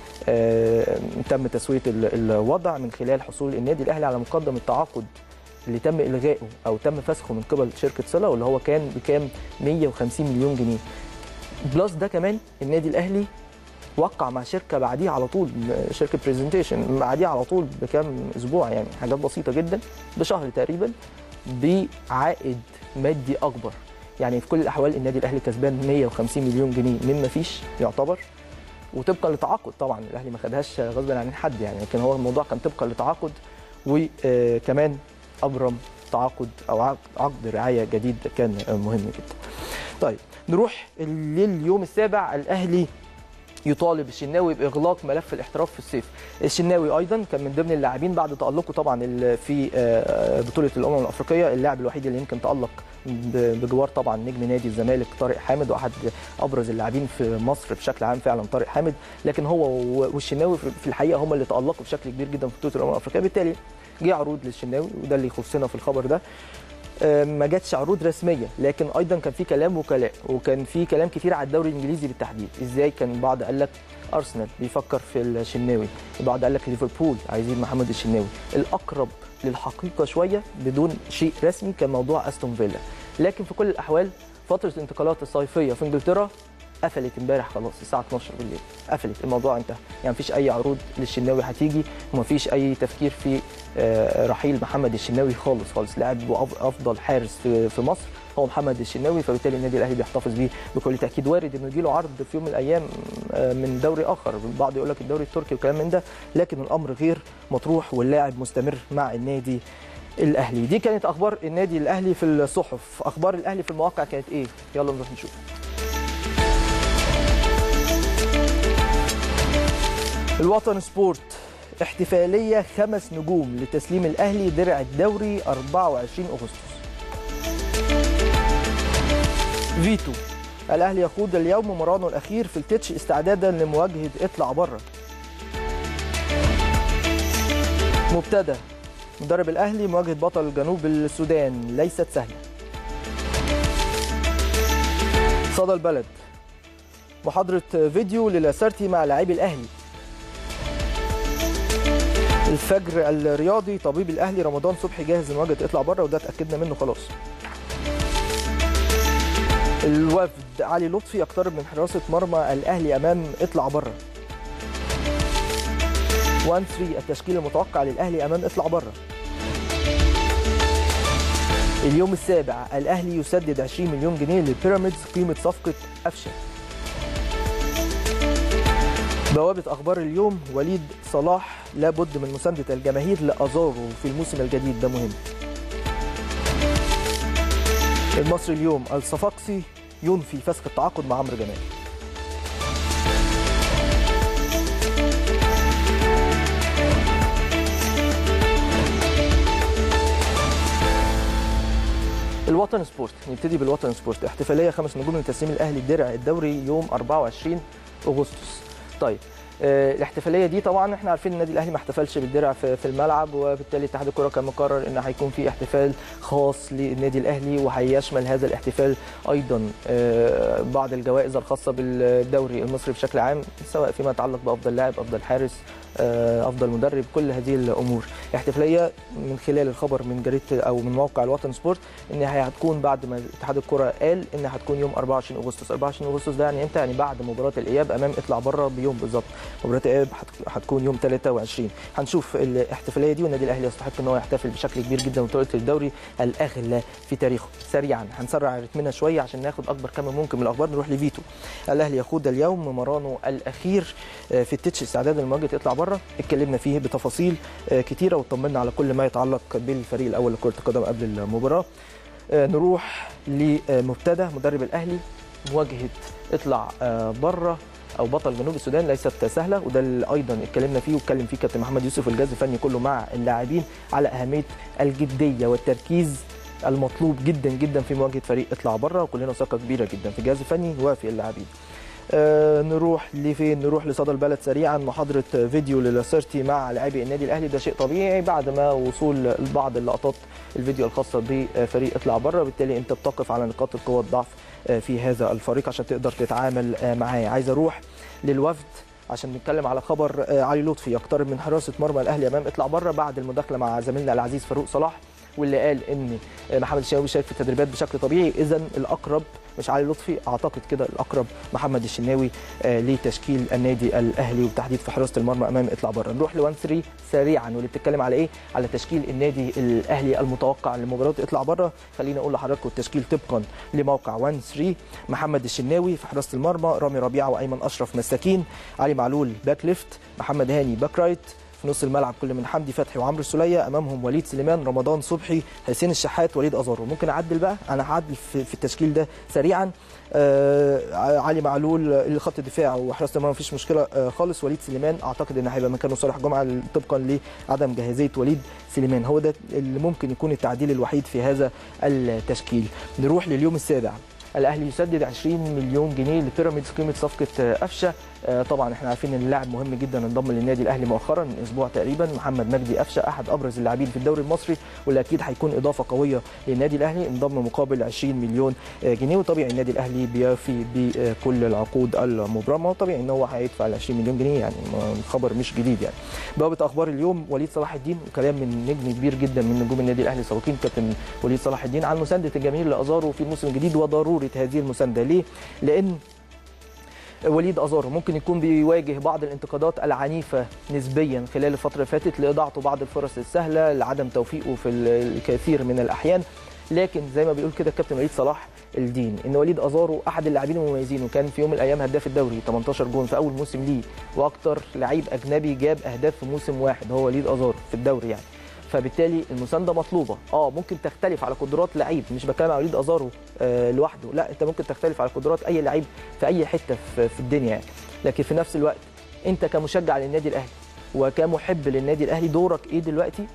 آه، تم تسويه ال- الوضع من خلال حصول النادي الاهلي على مقدم التعاقد اللي تم الغائه او تم فسخه من قبل شركه صله واللي هو كان بكام 150 مليون جنيه بلس ده كمان النادي الاهلي وقع مع شركه بعديها على طول شركه برزنتيشن بعديها على طول بكام اسبوع يعني حاجات بسيطه جدا بشهر تقريبا بعائد مادي اكبر يعني في كل الاحوال النادي الاهلي كسبان 150 مليون جنيه من ما فيش يعتبر وطبقا لتعاقد طبعا الاهلي ما خدهاش غصبا عن حد يعني لكن هو الموضوع كان طبقا لتعاقد وكمان ابرم تعاقد او عقد عقد رعايه جديد كان مهم جدا. طيب نروح لليوم السابع الاهلي يطالب الشناوي باغلاق ملف الاحتراف في الصيف الشناوي ايضا كان من ضمن اللاعبين بعد تالقه طبعا ال- في آه، بطوله الامم الافريقيه اللاعب الوحيد اللي يمكن تالق ب- بجوار طبعا نجم نادي الزمالك طارق حامد واحد ابرز اللاعبين في مصر بشكل عام فعلا طارق حامد لكن هو و- والشناوي في في الحقيقه هم اللي تالقوا بشكل كبير جدا في بطوله الامم الافريقيه بالتالي جه عروض للشناوي وده اللي يخصنا في الخبر ده آه، ما جاتش عروض رسميه لكن ايضا كان في كلام وكلاء وكان في كلام كتير على الدوري الانجليزي بالتحديد ازاي كان بعض قال لك ارسنال بيفكر في الشناوي البعض قال لك ليفربول عايزين محمد الشناوي الاقرب للحقيقه شويه بدون شيء رسمي كان موضوع استون فيلا لكن في كل الاحوال فتره الانتقالات الصيفيه في انجلترا قفلت امبارح خلاص الساعه 12 بالليل قفلت الموضوع انتهى يعني مفيش اي عروض للشناوي هتيجي ومفيش اي تفكير في آه، رحيل محمد الشناوي خالص خالص لاعب وأف- افضل حارس في في مصر هو محمد الشناوي فبالتالي النادي الاهلي بيحتفظ بيه بكل تاكيد وارد انه يجي له عرض في يوم من الايام آه، من دوري اخر البعض يقول لك الدوري التركي وكلام من ده لكن الامر غير مطروح واللاعب مستمر مع النادي الاهلي دي كانت اخبار النادي الاهلي في الصحف اخبار الاهلي في المواقع كانت ايه يلا نروح نشوف الوطن سبورت احتفالية خمس نجوم لتسليم الأهلي درع الدوري 24 أغسطس فيتو الأهلي يخوض اليوم مرانه الأخير في التتش استعدادا لمواجهة اطلع بره مبتدأ مدرب الأهلي مواجهة بطل جنوب السودان ليست سهلة صدى البلد محاضرة فيديو للاسارتي مع لاعبي الأهلي الفجر الرياضي طبيب الاهلي رمضان صبحي جاهز لمواجهه اطلع بره وده اتاكدنا منه خلاص الوفد علي لطفي يقترب من حراسه مرمى الاهلي امام اطلع بره 1 3 التشكيل المتوقع للاهلي امام اطلع بره اليوم السابع الاهلي يسدد 20 مليون جنيه للبيراميدز قيمه صفقه قفشه بوابة أخبار اليوم وليد صلاح لابد من مساندة الجماهير لأزارو في الموسم الجديد ده مهم المصري اليوم الصفاقسي ينفي فسخ التعاقد مع عمرو جمال الوطن سبورت نبتدي بالوطن سبورت احتفاليه خمس نجوم لتسليم الاهلي الدرع الدوري يوم 24 اغسطس طيب آه، الاحتفاليه دي طبعا احنا عارفين النادي الاهلي ما احتفلش بالدرع في, في الملعب وبالتالي اتحاد الكره كان مقرر ان هيكون في احتفال خاص للنادي الاهلي وهيشمل هذا الاحتفال ايضا آه، بعض الجوائز الخاصه بالدوري المصري بشكل عام سواء فيما يتعلق بافضل لاعب افضل حارس آه، افضل مدرب كل هذه الامور احتفاليه من خلال الخبر من جريده او من موقع الوطن سبورت ان هي هتكون بعد ما اتحاد الكره قال ان هتكون يوم 24 اغسطس 24 اغسطس ده يعني امتى يعني بعد مباراه الاياب امام اطلع بره بيوم بالظبط مباراه الاياب هت- هتكون يوم 23 هنشوف الاحتفاليه دي والنادي الاهلي يستحق ان هو يحتفل بشكل كبير جدا ببطوله الدوري الاغلى في تاريخه سريعا هنسرع رتمنا شويه عشان ناخد اكبر كم ممكن من الاخبار نروح لفيتو الاهلي يخوض اليوم مرانه الاخير آه، في التتش استعدادا لمواجهه اطلع بره اتكلمنا فيه بتفاصيل آه، كتيره وطمنا على كل ما يتعلق بالفريق الاول لكره القدم قبل المباراه آه، نروح لمبتدى مدرب الاهلي مواجهه اطلع آه، بره او بطل جنوب السودان ليست سهله وده اللي ايضا اتكلمنا فيه واتكلم فيه كابتن محمد يوسف والجهاز الفني كله مع اللاعبين على اهميه الجديه والتركيز المطلوب جدا جدا في مواجهه فريق اطلع بره وكلنا ثقه كبيره جدا في الجهاز الفني وفي اللاعبين آه نروح لفين نروح لصدى البلد سريعا محاضره فيديو للاسيرتي مع لاعبي النادي الاهلي ده شيء طبيعي بعد ما وصول بعض اللقطات الفيديو الخاصه بفريق اطلع بره بالتالي انت بتقف على نقاط القوه والضعف آه، في هذا الفريق عشان تقدر تتعامل آه، معاه عايز اروح للوفد عشان نتكلم على خبر آه، علي لطفي يقترب من حراسه مرمى الاهلي امام اطلع بره بعد المداخله مع زميلنا العزيز فاروق صلاح واللي قال ان محمد الشناوي شارك في التدريبات بشكل طبيعي اذا الاقرب مش علي لطفي اعتقد كده الاقرب محمد الشناوي آه، لتشكيل النادي الاهلي وبالتحديد في حراسه المرمى امام اطلع بره نروح ل 1 3 سريعا واللي بتتكلم على ايه على تشكيل النادي الاهلي المتوقع لمباراه اطلع بره خليني اقول لحضراتكم التشكيل طبقا لموقع 1 3 محمد الشناوي في حراسه المرمى رامي ربيعه وايمن اشرف مساكين علي معلول باك ليفت محمد هاني باك رايت في في نص الملعب كل من حمدي فتحي وعمرو السوليه امامهم وليد سليمان رمضان صبحي حسين الشحات وليد ازارو ممكن اعدل بقى انا هعدل في, في التشكيل ده سريعا آه علي معلول خط الدفاع وحراسه المرمى مفيش مشكله آه خالص وليد سليمان اعتقد ان هيبقى مكانه صالح جمعه طبقا لعدم جاهزيه وليد سليمان هو ده اللي ممكن يكون التعديل الوحيد في هذا التشكيل نروح لليوم السابع الاهلي يسدد 20 مليون جنيه لبيراميدز قيمه صفقه قفشه طبعا احنا عارفين ان اللاعب مهم جدا انضم للنادي الاهلي مؤخرا من اسبوع تقريبا محمد مجدي قفشه احد ابرز اللاعبين في الدوري المصري واللي اكيد هيكون اضافه قويه للنادي الاهلي انضم مقابل 20 مليون جنيه وطبيعي النادي الاهلي بيوفي بكل العقود المبرمه وطبيعي ان هو هيدفع ال 20 مليون جنيه يعني خبر مش جديد يعني بوابه اخبار اليوم وليد صلاح الدين وكلام من نجم كبير جدا من نجوم النادي الاهلي السابقين كابتن وليد صلاح الدين عن مسانده الجماهير لازارو في الموسم الجديد وضروره هذه المسانده ليه؟ لان وليد ازارو ممكن يكون بيواجه بعض الانتقادات العنيفه نسبيا خلال الفتره اللي فاتت لاضاعته بعض الفرص السهله لعدم توفيقه في الكثير من الاحيان لكن زي ما بيقول كده الكابتن وليد صلاح الدين ان وليد ازارو احد اللاعبين المميزين وكان في يوم من الايام هداف الدوري 18 جون في اول موسم ليه واكتر لعيب اجنبي جاب اهداف في موسم واحد هو وليد ازارو في الدوري يعني فبالتالي المسانده مطلوبه اه ممكن تختلف على قدرات لعيب مش بتكلم على وليد ازارو آه لوحده لا انت ممكن تختلف على قدرات اي لعيب في اي حته في, في الدنيا يعني لكن في نفس الوقت انت كمشجع للنادي الاهلي وكمحب للنادي الاهلي دورك ايه دلوقتي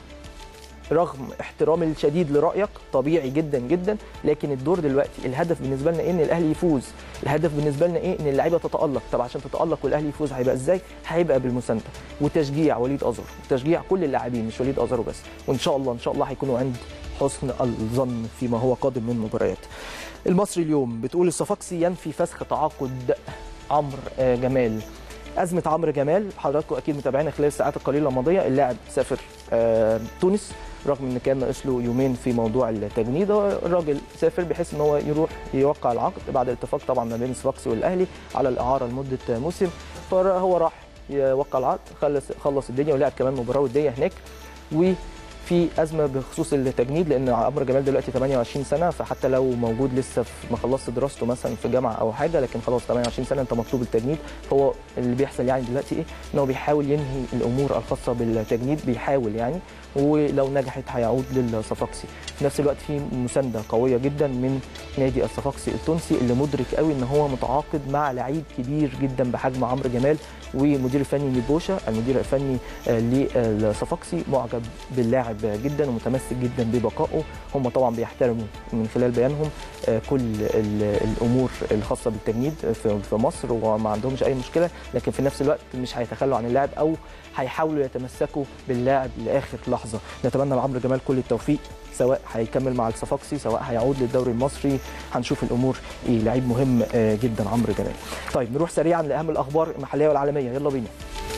رغم احترامي الشديد لرايك طبيعي جدا جدا لكن الدور دلوقتي الهدف بالنسبه لنا ايه ان الاهلي يفوز الهدف بالنسبه لنا ايه ان اللعيبه تتالق طب عشان تتالق والاهلي يفوز هيبقى ازاي هيبقى بالمسانده وتشجيع وليد ازارو وتشجيع كل اللاعبين مش وليد ازارو بس وان شاء الله ان شاء الله هيكونوا عند حسن الظن فيما هو قادم من مباريات المصري اليوم بتقول الصفاقسي ينفي فسخ تعاقد عمرو جمال ازمه عمرو جمال حضراتكم اكيد متابعينا خلال الساعات القليله الماضيه اللاعب سافر آه تونس رغم ان كان ناقص له يومين في موضوع التجنيد الراجل سافر بحيث ان هو يروح يوقع العقد بعد الاتفاق طبعا ما بين الصفاقسي والاهلي على الاعاره لمده موسم فهو راح يوقع العقد خلص خلص الدنيا ولعب كمان مباراه وديه هناك و في ازمه بخصوص التجنيد لان عمرو جمال دلوقتي 28 سنه فحتى لو موجود لسه ما خلصش دراسته مثلا في جامعه او حاجه لكن خلاص 28 سنه انت مطلوب التجنيد هو اللي بيحصل يعني دلوقتي ايه ان هو بيحاول ينهي الامور الخاصه بالتجنيد بيحاول يعني ولو نجحت هيعود للصفاقسي في نفس الوقت في مسانده قويه جدا من نادي الصفاقسي التونسي اللي مدرك قوي ان هو متعاقد مع لعيب كبير جدا بحجم عمرو جمال ومدير الفني نيبوشا المدير الفني للصفاقسي معجب باللاعب جدا ومتمسك جدا ببقائه هم طبعا بيحترموا من خلال بيانهم كل الامور الخاصه بالتجنيد في مصر وما عندهمش اي مشكله لكن في نفس الوقت مش هيتخلوا عن اللاعب او هيحاولوا يتمسكوا باللاعب لاخر لحظه نتمنى لعمرو جمال كل التوفيق سواء هيكمل مع الصفاقسي سواء هيعود للدوري المصري هنشوف الامور ايه لعيب مهم جدا عمرو جمال طيب نروح سريعا لاهم الاخبار المحليه والعالميه يلا بينا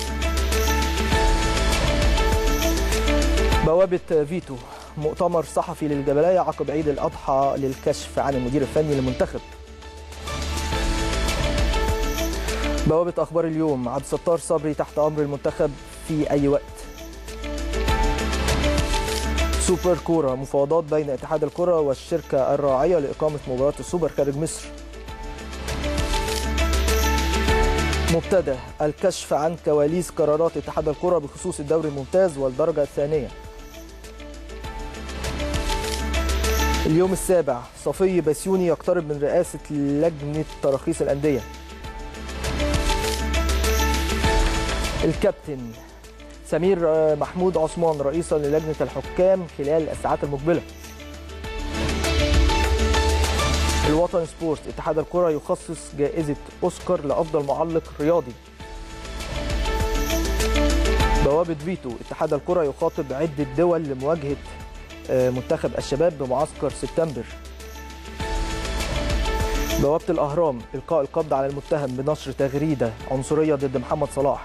بوابه فيتو مؤتمر صحفي للجبلايه عقب عيد الاضحى للكشف عن المدير الفني للمنتخب بوابه اخبار اليوم عبد الستار صبري تحت امر المنتخب في اي وقت سوبر كوره مفاوضات بين اتحاد الكره والشركه الراعيه لاقامه مباراه السوبر خارج مصر مبتدا الكشف عن كواليس قرارات اتحاد الكره بخصوص الدوري الممتاز والدرجه الثانيه اليوم السابع صفي بسيوني يقترب من رئاسه لجنه تراخيص الانديه الكابتن سمير محمود عثمان رئيسا للجنه الحكام خلال الساعات المقبله الوطن سبورت اتحاد الكره يخصص جائزه اوسكار لافضل معلق رياضي بوابه فيتو اتحاد الكره يخاطب عده دول لمواجهه منتخب الشباب بمعسكر سبتمبر بوابه الاهرام القاء القبض على المتهم بنشر تغريده عنصريه ضد محمد صلاح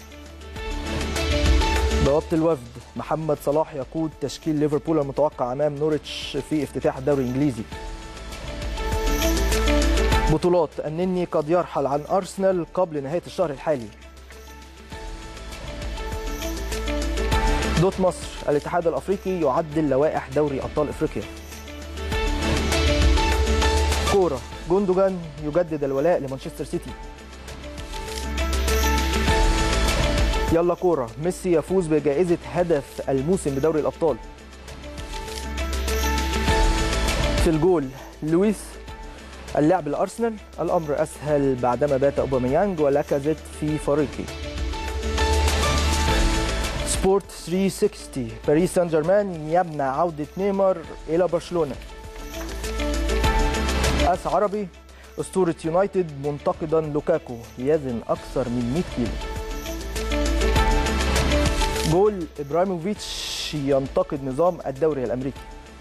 بوابه الوفد محمد صلاح يقود تشكيل ليفربول المتوقع امام نوريتش في افتتاح الدوري الانجليزي بطولات النني قد يرحل عن ارسنال قبل نهايه الشهر الحالي دوت مصر الاتحاد الافريقي يعدل لوائح دوري ابطال افريقيا كوره جوندوجان يجدد الولاء لمانشستر سيتي يلا كوره ميسي يفوز بجائزه هدف الموسم بدوري الابطال في الجول لويس اللاعب الارسنال الامر اسهل بعدما بات اوباميانج ولاكازيت في فريقه سبورت 360 باريس سان جيرمان يمنع عوده نيمار الى برشلونه اس عربي اسطوره يونايتد منتقدا لوكاكو يزن اكثر من 100 كيلو جول ابراهيموفيتش ينتقد نظام الدوري الامريكي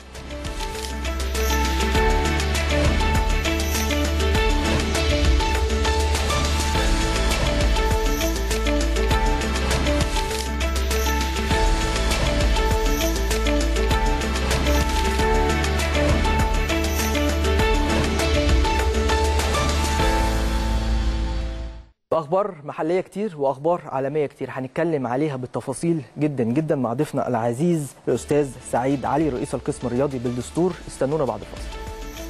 اخبار محليه كتير واخبار عالميه كتير هنتكلم عليها بالتفاصيل جدا جدا مع ضيفنا العزيز الاستاذ سعيد علي رئيس القسم الرياضي بالدستور استنونا بعد الفاصل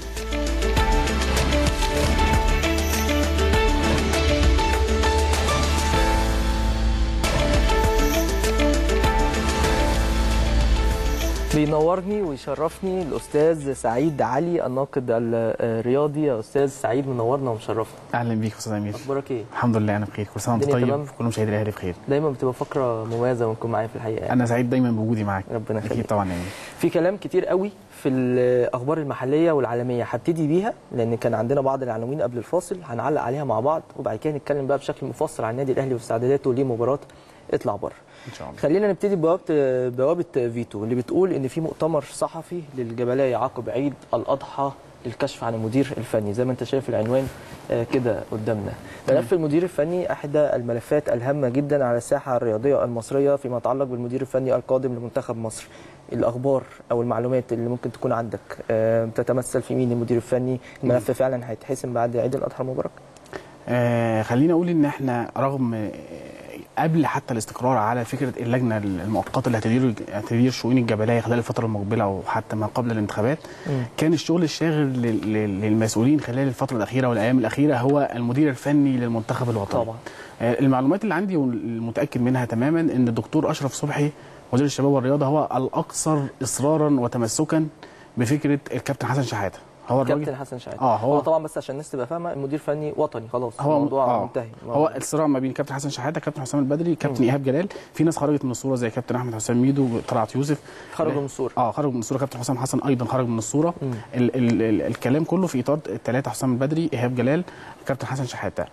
بينورني ويشرفني الاستاذ سعيد علي الناقد الرياضي يا استاذ سعيد منورنا ومشرفنا اهلا بيك استاذ امير اخبارك ايه الحمد لله انا بخير كل سنه وانت الدنيا طيب تمام؟ كل مشاهدي الاهلي بخير دايما بتبقى فقره مميزه ونكون معايا في الحقيقه يعني. انا سعيد دايما بوجودي معاك ربنا اكيد يخليك طبعا يعني في كلام كتير قوي في الاخبار المحليه والعالميه هبتدي بيها لان كان عندنا بعض العناوين قبل الفاصل هنعلق عليها مع بعض وبعد كده نتكلم بقى بشكل مفصل عن النادي الاهلي واستعداداته لمباراه اطلع بره ان شاء الله خلينا نبتدي بوابه بوابه فيتو اللي بتقول ان في مؤتمر صحفي للجبلايه عقب عيد الاضحى للكشف عن المدير الفني زي ما انت شايف العنوان آه، كده قدامنا ملف المدير الفني احدى الملفات الهامه جدا على الساحه الرياضيه المصريه فيما يتعلق بالمدير الفني القادم لمنتخب مصر الاخبار او المعلومات اللي ممكن تكون عندك آه، تتمثل في مين المدير الفني الملف فعلا هيتحسم بعد عيد الاضحى المبارك آه خلينا اقول ان احنا رغم آه، قبل حتى الاستقرار على فكره اللجنه المؤقته اللي هتدير هتدير شؤون الجبليه خلال الفتره المقبله وحتى ما قبل الانتخابات كان الشغل الشاغل لل- لل- للمسؤولين خلال الفتره الاخيره والايام الاخيره هو المدير الفني للمنتخب الوطني طبعا آه، المعلومات اللي عندي والمتاكد منها تماما ان الدكتور اشرف صبحي وزير الشباب والرياضه هو الاكثر اصرارا وتمسكا بفكره الكابتن حسن شحاته هو الراجل كابتن حسن شحاته اه هو هو طبعا بس عشان الناس تبقى فاهمه المدير الفني وطني خلاص هو الموضوع آه. منتهي هو الصراع ما بين كابتن حسن شحاته كابتن حسام البدري كابتن ايهاب جلال في ناس خرجت من الصوره زي كابتن احمد حسام ميدو طلعت يوسف خرجوا من الصوره اه خرج من الصوره كابتن حسام حسن ايضا خرج من الصوره مم. ال ال ال الكلام كله في اطار الثلاثه حسام البدري ايهاب جلال كابتن حسن شحاته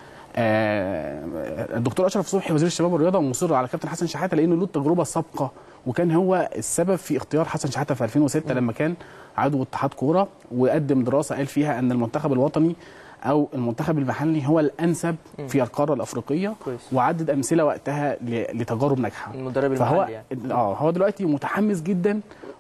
آه الدكتور اشرف صبحي وزير الشباب والرياضه مصر على كابتن حسن شحاته لانه له التجربه السابقه وكان هو السبب في اختيار حسن شحاته في 2006 لما كان عضو اتحاد كوره وقدم دراسه قال فيها ان المنتخب الوطني او المنتخب المحلي هو الانسب في القاره الافريقيه كويس. وعدد امثله وقتها ل- لتجارب ناجحه المدرب فهو المحلي يعني اه هو دلوقتي متحمس جدا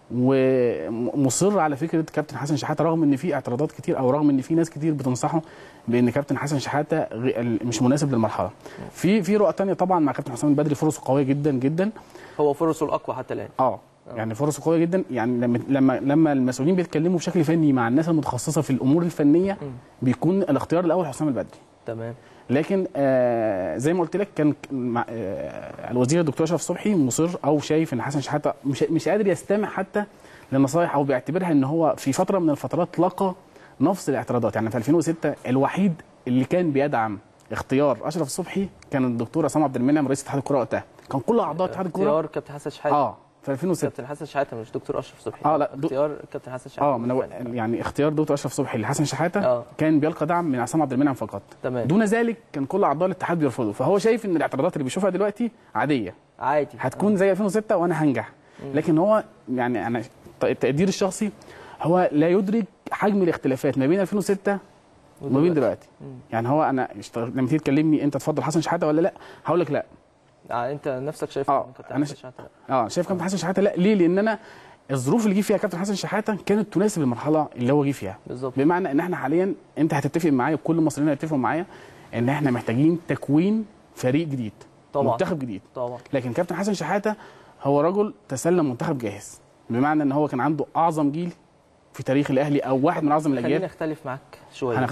ومصر على فكره كابتن حسن شحاته رغم ان في اعتراضات كتير او رغم ان في ناس كتير بتنصحه بان كابتن حسن شحاته غ- ال- مش مناسب للمرحله. في في رؤى تانية طبعا مع كابتن حسام البدري فرصه قويه جدا جدا هو فرصه الاقوى حتى الان اه يعني فرصه قويه جدا يعني لما لما لما المسؤولين بيتكلموا بشكل فني مع الناس المتخصصه في الامور الفنيه بيكون الاختيار الاول حسام البدري. تمام لكن آه زي ما قلت لك كان مع آه الوزير الدكتور اشرف صبحي مصر او شايف ان حسن شحاته مش مش قادر يستمع حتى للنصائح او بيعتبرها ان هو في فتره من الفترات لقى نفس الاعتراضات يعني في 2006 الوحيد اللي كان بيدعم اختيار اشرف صبحي كان الدكتور عصام عبد المنعم رئيس اتحاد الكوره وقتها كان كل اعضاء اتحاد الكوره اختيار كابتن حسن شحاته اه في 2006 كابتن حسن شحاته مش دكتور اشرف صبحي آه، لا، دو- اختيار كابتن حسن شحاته اه من أول- يعني اختيار دكتور اشرف صبحي لحسن شحاته آه. كان بيلقى دعم من عصام عبد المنعم فقط تمام. دون ذلك كان كل اعضاء الاتحاد بيرفضوا فهو شايف ان الاعتراضات اللي بيشوفها دلوقتي عاديه عادي هتكون زي 2006 وانا هنجح لكن هو يعني انا التقدير الشخصي هو لا يدرك حجم الاختلافات ما بين 2006 وما بين دلوقتي يعني هو انا اشتغل- لما تيجي تكلمني انت تفضل حسن شحاته ولا لا هقول لك لا آه انت نفسك شايف آه، إن كابتن أنا حسن ش- شحاته اه شايف كابتن حسن شحاته لا ليه لان انا الظروف اللي جه فيها كابتن حسن شحاته كانت تناسب المرحله اللي هو جه فيها بالظبط بمعنى ان احنا حاليا انت هتتفق معايا وكل المصريين هيتفقوا معايا ان احنا محتاجين تكوين فريق جديد طبعا. منتخب جديد طبعا لكن كابتن حسن شحاته هو رجل تسلم منتخب جاهز بمعنى ان هو كان عنده اعظم جيل في تاريخ الاهلي او واحد من اعظم خليني الاجيال اختلف معاك شويه هنختلف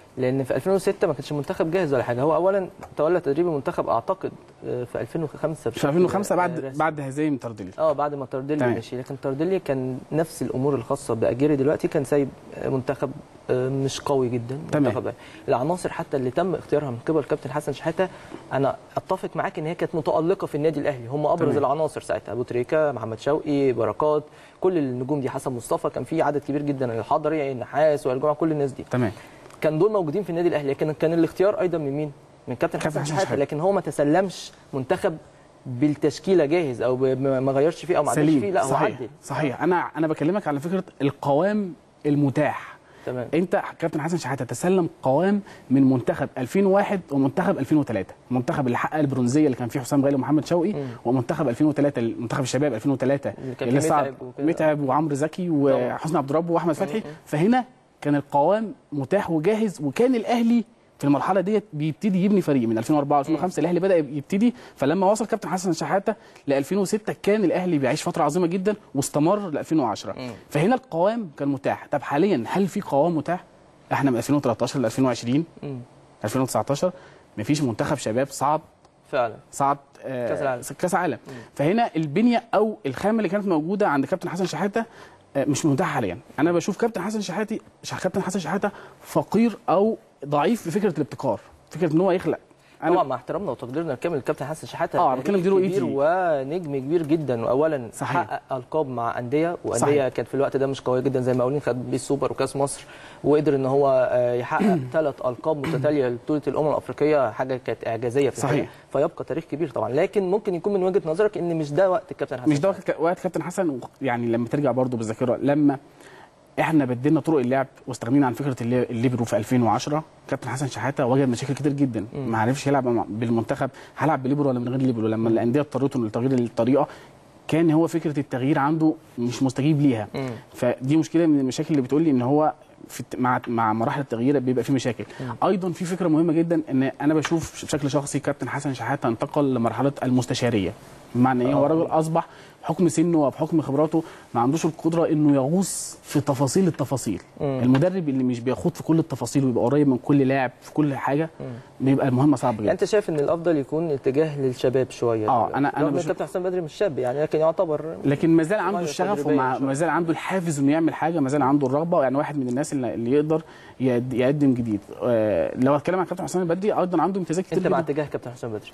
لان في 2006 ما كانش المنتخب جاهز ولا حاجه هو اولا تولى تدريب المنتخب اعتقد آه، في 2005 في 2005 بعد رسمي. بعد هزايم تردلي اه بعد ما تارديلي تمام. مشي لكن تارديلي كان نفس الامور الخاصه باجيري دلوقتي كان سايب منتخب آه، مش قوي جدا تمام. منتخب العناصر حتى اللي تم اختيارها من قبل كابتن حسن شحاته انا اتفق معاك ان هي كانت متالقه في النادي الاهلي هم ابرز تمام. العناصر ساعتها ابو تريكه محمد شوقي بركات كل النجوم دي حسن مصطفى كان في عدد كبير جدا الحضري النحاس والجمعه كل الناس دي تمام كان دول موجودين في النادي الاهلي لكن كان الاختيار ايضا من مين؟ من كابتن كابتن حسن حسن شحاته شحاتة. لكن هو ما تسلمش منتخب بالتشكيله جاهز او ب- ما ما غيرش فيه او ما عدلش فيه سليم لا هو صحيح عدل صحيح انا انا بكلمك على فكره القوام المتاح تمام انت كابتن حسن شحاته تسلم قوام من منتخب 2001 ومنتخب 2003 المنتخب اللي حقق البرونزيه اللي كان فيه حسام غالي ومحمد شوقي ومنتخب 2003 منتخب الشباب 2003 اللي كان اللي فيه صعد متعب وكده. متعب وعمرو زكي وحسني عبد الرب واحمد فتحي فهنا كان القوام متاح وجاهز وكان الاهلي في المرحله ديت بيبتدي يبني فريق من 2004 2005 الاهلي بدا يبتدي فلما وصل كابتن حسن شحاته ل 2006 كان الاهلي بيعيش فتره عظيمه جدا واستمر ل 2010 فهنا القوام كان متاح طب حاليا هل في قوام متاح احنا من 2013 ل 2020 مم. 2019 مفيش منتخب شباب صعد فعلا صعد آه، كأس العالم. كاس عالم فهنا البنيه او الخامه اللي كانت موجوده عند كابتن حسن شحاته آه، مش متاحه حاليا انا بشوف كابتن حسن شحاتي شح- كابتن حسن شحاته فقير او ضعيف في فكره الابتكار فكره ان هو يخلق طبعا مع احترامنا وتقديرنا الكامل للكابتن حسن شحاته آه، أنا بتكلم تاريخ دي كبير رؤيتي. ونجم كبير جدا واولا صحيح. حقق القاب مع انديه وانديه صحيح. كانت في الوقت ده مش قويه جدا زي المقاولين خد بيه السوبر وكاس مصر وقدر ان هو آه، يحقق ثلاث القاب متتاليه لبطوله الامم الافريقيه حاجه كانت اعجازيه في صحيح. الحقيقة. فيبقى تاريخ كبير طبعا لكن ممكن يكون من وجهه نظرك ان مش ده وقت الكابتن حسن مش ده وقت وقت كابتن حسن و- يعني لما ترجع برضو بالذاكره لما احنا بدلنا طرق اللعب واستغنينا عن فكره اللي- الليبرو في 2010 كابتن حسن شحاته واجه مشاكل كتير جدا ما عرفش يلعب مع- بالمنتخب هلعب بليبرو ولا من غير ليبرو لما الانديه اضطرته لتغيير الطريقه كان هو فكره التغيير عنده مش مستجيب ليها مم. فدي مشكله من المشاكل اللي بتقول لي ان هو في الت- مع مع مراحل التغيير بيبقى في مشاكل ايضا في فكره مهمه جدا ان انا بشوف بشكل شخصي كابتن حسن شحاته انتقل لمرحله المستشاريه بمعنى ايه هو راجل اصبح بحكم سنه وبحكم خبراته ما عندوش القدره انه يغوص في تفاصيل التفاصيل مم. المدرب اللي مش بيخوض في كل التفاصيل ويبقى قريب من كل لاعب في كل حاجه بيبقى المهمه صعبه يعني جدا انت شايف ان الافضل يكون اتجاه للشباب شويه آه، أنا- أنا رغم ان بشوف- الكابتن حسام بدري مش شاب يعني لكن يعتبر لكن ما زال عنده غاية الشغف تدريبية وما شوية. ما زال عنده الحافز انه يعمل حاجه ما زال عنده الرغبه يعني واحد من الناس اللي, اللي يقدر يقد- يقدم جديد آه، لو اتكلم عن كابتن حسام البدري ايضا عنده امتيازات كتير انت مع جداً. اتجاه كابتن حسام بدري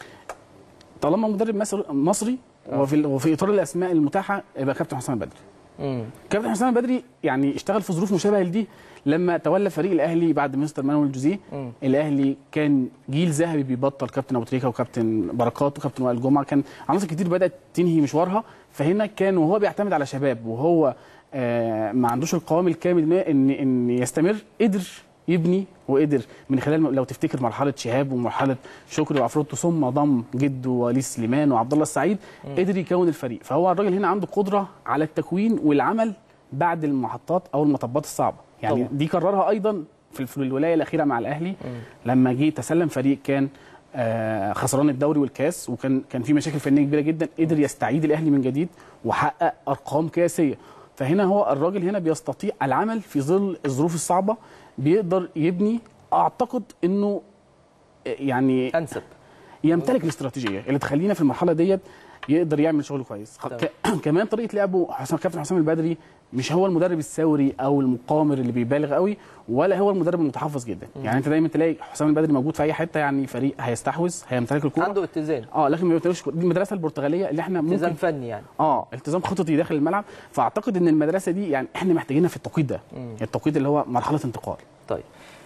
طالما مدرب مصري مصري وفي ال- وفي اطار الاسماء المتاحه يبقى كابتن حسام البدري امم كابتن حسام البدري يعني اشتغل في ظروف مشابهه لدي لما تولى فريق الاهلي بعد مستر مانويل جوزيه مم. الاهلي كان جيل ذهبي بيبطل كابتن ابو تريكه وكابتن بركات وكابتن وائل جمعه كان عناصر كتير بدات تنهي مشوارها فهنا كان وهو بيعتمد على شباب وهو آه ما عندوش القوام الكامل ما ان ان يستمر قدر يبني وقدر من خلال لو تفتكر مرحله شهاب ومرحله شكري وعفروتو ثم ضم جده وليد سليمان وعبد الله السعيد قدر يكون الفريق فهو الراجل هنا عنده قدره على التكوين والعمل بعد المحطات او المطبات الصعبه يعني طبعا. طبعا. دي كررها ايضا في في الولايه الاخيره مع الاهلي لما جه تسلم فريق كان آه، خسران الدوري والكاس وكان كان في مشاكل فنيه كبيره جدا قدر يستعيد الاهلي من جديد وحقق ارقام قياسيه فهنا هو الراجل هنا بيستطيع العمل في ظل الظروف الصعبه بيقدر يبني اعتقد انه آه، يعني انسب يمتلك الاستراتيجيه اللي تخلينا في المرحله ديت يقدر يعمل شغل كويس خ- ك- كمان طريقه لعبه حسام كابتن حسام البدري مش هو المدرب الثوري او المقامر اللي بيبالغ قوي ولا هو المدرب المتحفظ جدا يعني انت دايما تلاقي حسام البدري موجود في اي حته يعني فريق هيستحوذ هيمتلك الكوره عنده اتزان اه لكن ما بيمتلكش كورة. دي المدرسه البرتغاليه اللي احنا اتزان ممكن فني يعني اه التزام خططي داخل الملعب فاعتقد ان المدرسه دي يعني احنا محتاجينها في التوقيت ده التوقيت اللي هو مرحله انتقال طيب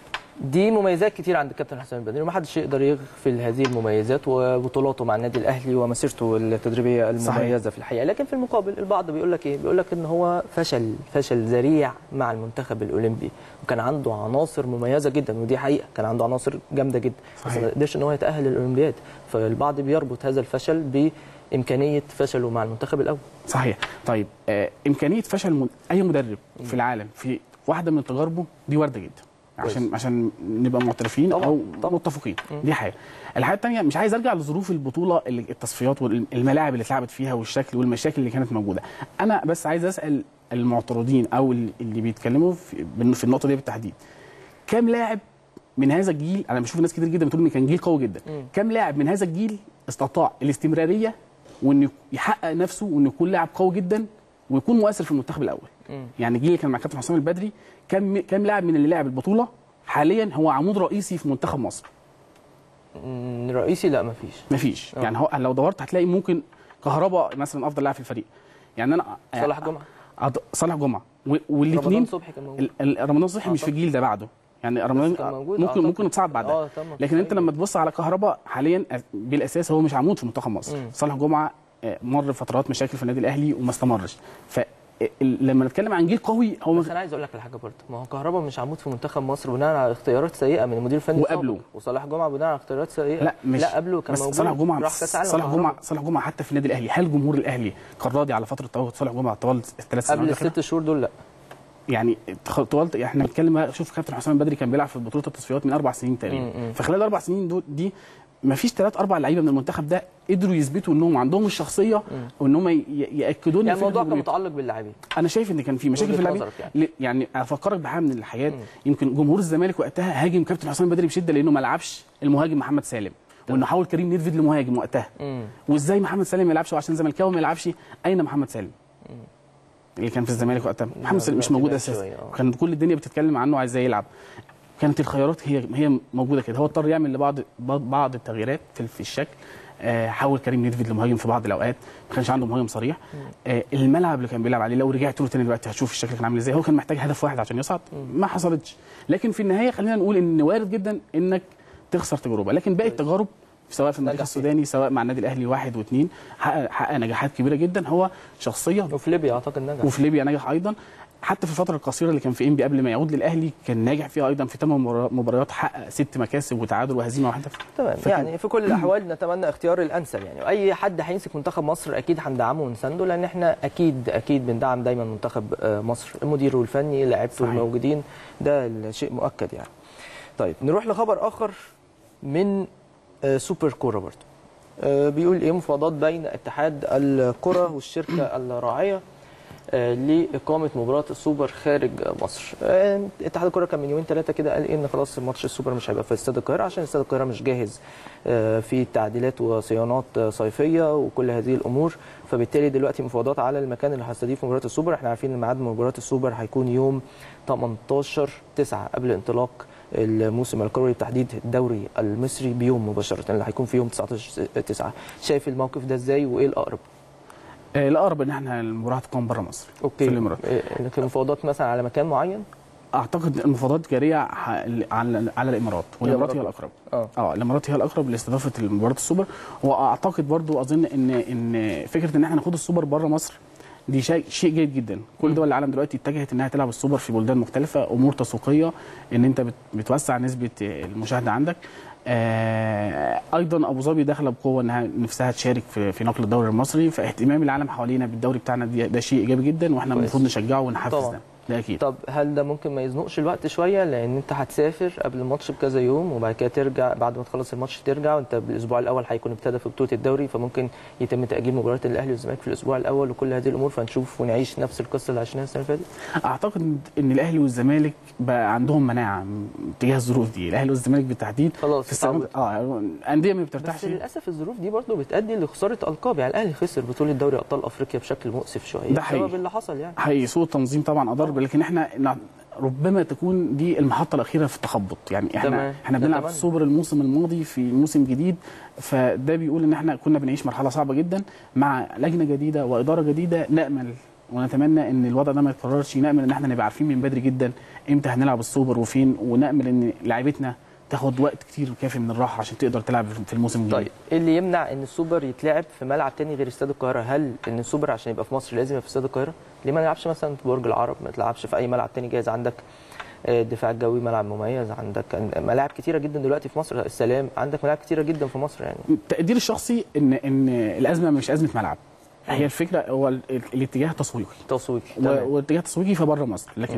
دي مميزات كتير عند الكابتن حسام البدري ومحدش يقدر يغفل هذه المميزات وبطولاته مع النادي الاهلي ومسيرته التدريبيه المميزه صحيح. في الحقيقه لكن في المقابل البعض بيقول لك ايه بيقول لك ان هو فشل فشل ذريع مع المنتخب الاولمبي وكان عنده عناصر مميزه جدا ودي حقيقه كان عنده عناصر جامده جدا بس صحيح. ما قدرش ان هو يتاهل للاولمبياد فالبعض بيربط هذا الفشل بامكانيه فشله مع المنتخب الاول صحيح طيب آه امكانيه فشل مد... اي مدرب في العالم في واحده من تجاربه دي وارده جدا عشان عشان نبقى معترفين طبعاً، او طبعاً. متفقين دي حاجه الحاجه الثانيه مش عايز ارجع لظروف البطوله اللي- التصفيات والملاعب اللي اتلعبت فيها والشكل والمشاكل اللي كانت موجوده انا بس عايز اسال المعترضين او اللي اللي بيتكلموا في, في النقطه دي بالتحديد كام لاعب من هذا الجيل انا بشوف ناس كتير جدا بتقول ان كان جيل قوي جدا كم لاعب من هذا الجيل استطاع الاستمراريه وانه يحقق نفسه وانه يكون لاعب قوي جدا ويكون مؤثر في المنتخب الاول يعني الجيل اللي كان مع كابتن حسام البدري كم كم لاعب من اللي لعب البطوله حاليا هو عمود رئيسي في منتخب مصر مم، رئيسي لا مفيش مفيش آه. يعني هو لو دورت هتلاقي ممكن كهربا مثلا افضل لاعب في الفريق يعني انا صلاح جمعه أض- صالح جمعه رمضان والاثنين صبحي كان موجود رمضان صبحي مش في الجيل ده بعده يعني رمضان كان موجود، ممكن أعتقد. ممكن يتصعد بعدها اه طبعا لكن انت لما تبص على كهربا حاليا بالاساس هو مش عمود في منتخب مصر مم. صالح جمعه آه، مر بفترات مشاكل في النادي الاهلي وما استمرش فلما نتكلم عن جيل قوي هو بس انا عايز اقول لك على حاجه برضه ما هو كهربا مش عمود في منتخب مصر بناء على اختيارات سيئه من المدير الفني وقبله. السابق. وصلاح جمعه بناء على اختيارات سيئه لا مش لا قبله كان بس موجود صالح جمعه راح كاس عالم صالح مع جمعه كهربا. صالح جمعه حتى في النادي الاهلي هل جمهور الاهلي كان راضي على فتره تواجد صالح جمعه طوال الثلاث سنوات قبل الأخيرة؟ الست شهور دول لا يعني تخ- طولت احنا بنتكلم بقى- شوف كابتن حسام البدري كان بيلعب في بطوله التصفيات من اربع سنين مم، تقريبا مم. فخلال الاربع سنين دول دي ما فيش ثلاث اربع لعيبه من المنتخب ده قدروا يثبتوا انهم عندهم الشخصيه وان هم ي- ياكدوا لنا يعني فكرة الموضوع كان الجمهورية. متعلق باللاعبين انا شايف ان كان في مشاكل وجهة في اللاعبين نظرك يعني. يعني. يعني افكرك بحاجه من الحاجات يمكن جمهور الزمالك وقتها هاجم كابتن حسام البدري بشده لانه ما لعبش المهاجم محمد سالم وانه حاول كريم نيرفيد لمهاجم وقتها مم. وازاي محمد سالم ما يلعبش وعشان زملكاوي ما يلعبش اين محمد سالم اللي كان في الزمالك وقتها محمد سالم مش دلوقتي موجود بقى اساسا شوية، آه. كان كل الدنيا بتتكلم عنه عايز ازاي يلعب كانت الخيارات هي هي موجوده كده هو اضطر يعمل لبعض بعض التغييرات في في الشكل آه، حاول كريم نيدفيد لمهاجم في بعض الاوقات ما كانش عنده مهاجم صريح آه، الملعب اللي كان بيلعب عليه لو رجعت له تاني دلوقتي هتشوف الشكل كان عامل ازاي هو كان محتاج هدف واحد عشان يصعد ما حصلتش لكن في النهايه خلينا نقول ان وارد جدا انك تخسر تجربه لكن باقي التجارب سواء في المنتخب نجح فيها. السوداني سواء مع النادي الاهلي واحد واثنين حقق حقق نجاحات كبيره جدا هو شخصيه وفي ليبيا اعتقد نجح وفي ليبيا نجح ايضا حتى في الفتره القصيره اللي كان في انبي قبل ما يعود للاهلي كان ناجح فيها ايضا في ثمان مباريات حقق ست مكاسب وتعادل وهزيمه واحده تمام فكان- يعني في كل الاحوال نتمنى اختيار الانسب يعني واي حد هيمسك منتخب مصر اكيد هندعمه ونسنده لان احنا اكيد اكيد بندعم دايما منتخب آه، مصر المدير الفني لاعيبته صحيح. الموجودين ده الشيء مؤكد يعني طيب نروح لخبر اخر من آه، سوبر كوره برضه آه، بيقول ايه مفاوضات بين اتحاد الكره والشركه الراعيه آه، لإقامة مباراة السوبر خارج مصر. آه، اتحاد الكرة كان من يومين ثلاثة كده قال إيه إن خلاص ماتش السوبر مش هيبقى في استاد القاهرة عشان استاد القاهرة مش جاهز آه، في تعديلات وصيانات آه، صيفية وكل هذه الأمور فبالتالي دلوقتي مفاوضات على المكان اللي هيستضيف مباراة السوبر احنا عارفين إن ميعاد مباراة السوبر هيكون يوم 18 9 قبل انطلاق الموسم الكروي بتحديد الدوري المصري بيوم مباشرة اللي هيكون في يوم 19 9 شايف الموقف ده ازاي وايه الأقرب؟ آه، الاقرب ان احنا المباراه تقام بره مصر اوكي في الامارات إيه، لكن مفاوضات مثلا على مكان معين اعتقد المفاوضات جاريه ح- على على الامارات والامارات هي الاقرب اه اه الامارات هي الاقرب لاستضافه مباراه السوبر واعتقد برضو اظن ان ان فكره ان احنا ناخد السوبر بره مصر دي شيء شيء جيد جدا كل دول العالم دلوقتي اتجهت انها تلعب السوبر في بلدان مختلفه امور تسويقيه ان انت بت- بتوسع نسبه المشاهده عندك آه ايضا ابو ظبي داخله بقوه انها نفسها تشارك في, في نقل الدوري المصري فاهتمام العالم حوالينا بالدوري بتاعنا دي ده شيء ايجابي جدا واحنا كويس. المفروض نشجعه ونحفز طبعا. ده ده اكيد طب هل ده ممكن ما يزنقش الوقت شويه لان انت هتسافر قبل الماتش بكذا يوم وبعد كده ترجع بعد ما تخلص الماتش ترجع وانت بالاسبوع الاول هيكون ابتدى في بطوله الدوري فممكن يتم تاجيل مباراه الاهلي والزمالك في الاسبوع الاول وكل هذه الامور فنشوف ونعيش نفس القصه اللي عشناها السنه اللي فاتت اعتقد ان الاهلي والزمالك بقى عندهم مناعه تجاه الظروف دي الاهلي والزمالك بالتحديد خلاص في السنوات اه انديه ما بس بترتاحش للاسف الظروف دي برضه بتؤدي لخساره القاب يعني الاهلي خسر بطوله دوري ابطال افريقيا بشكل مؤسف شويه ده حقيقي. بسبب اللي حصل يعني حقيقي سوء التنظيم طبعا اضر لكن احنا نع- ربما تكون دي المحطه الاخيره في التخبط يعني احنا تمام. احنا بنلعب نتمنى. السوبر الموسم الماضي في موسم جديد فده بيقول ان احنا كنا بنعيش مرحله صعبه جدا مع لجنه جديده واداره جديده نامل ونتمنى ان الوضع ده ما يتكررش نامل ان احنا نبقى عارفين من بدري جدا امتى هنلعب السوبر وفين ونامل ان لعيبتنا تاخد وقت كتير كافي من الراحه عشان تقدر تلعب في الموسم الجديد طيب ايه اللي يمنع ان السوبر يتلعب في ملعب تاني غير استاد القاهره هل ان السوبر عشان يبقى في مصر لازم يبقى في استاد القاهره ليه ما نلعبش مثلا في برج العرب ما تلعبش في اي ملعب تاني جاهز عندك آه، الدفاع الجوي ملعب مميز عندك ملاعب كتيره جدا دلوقتي في مصر السلام عندك ملاعب كتيره جدا في مصر يعني تقديري الشخصي ان ان الازمه مش ازمه ملعب هي الفكره هو ال- الاتجاه تسويقي تسويق و- واتجاه تسويقي فبره مصر لكن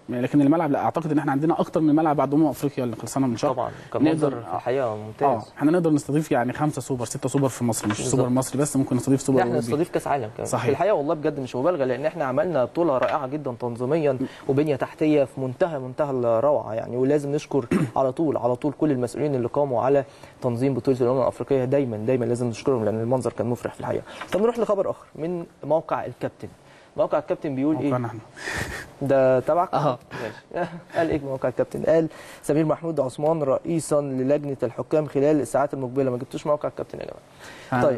لكن الملعب لا اعتقد ان احنا عندنا اكتر من ملعب بعد امم افريقيا اللي خلصنا من شهر طبعا كان منظر نقدر- في الحقيقه اه ممتاز احنا نقدر نستضيف يعني خمسه سوبر سته سوبر في مصر مش بالظبط. سوبر مصري بس ممكن نستضيف سوبر لا احنا أوروبي. نستضيف كاس عالم كمان صحيح. في الحقيقه والله بجد مش مبالغه لان احنا عملنا بطوله رائعه جدا تنظيميا وبنيه تحتيه في منتهى منتهى الروعه يعني ولازم نشكر على طول على طول كل المسؤولين اللي قاموا على تنظيم بطوله الامم الافريقيه دايما دايما لازم نشكرهم لان المنظر كان مفرح في الحقيقه طب نروح لخبر اخر من موقع الكابتن موقع الكابتن بيقول ايه موقعنا احنا ده تبعك؟ أها. ماشي قال ايه موقع الكابتن؟ قال سمير محمود عثمان رئيسا للجنه الحكام خلال الساعات المقبله ما جبتوش موقع الكابتن يا جماعه. آه. طيب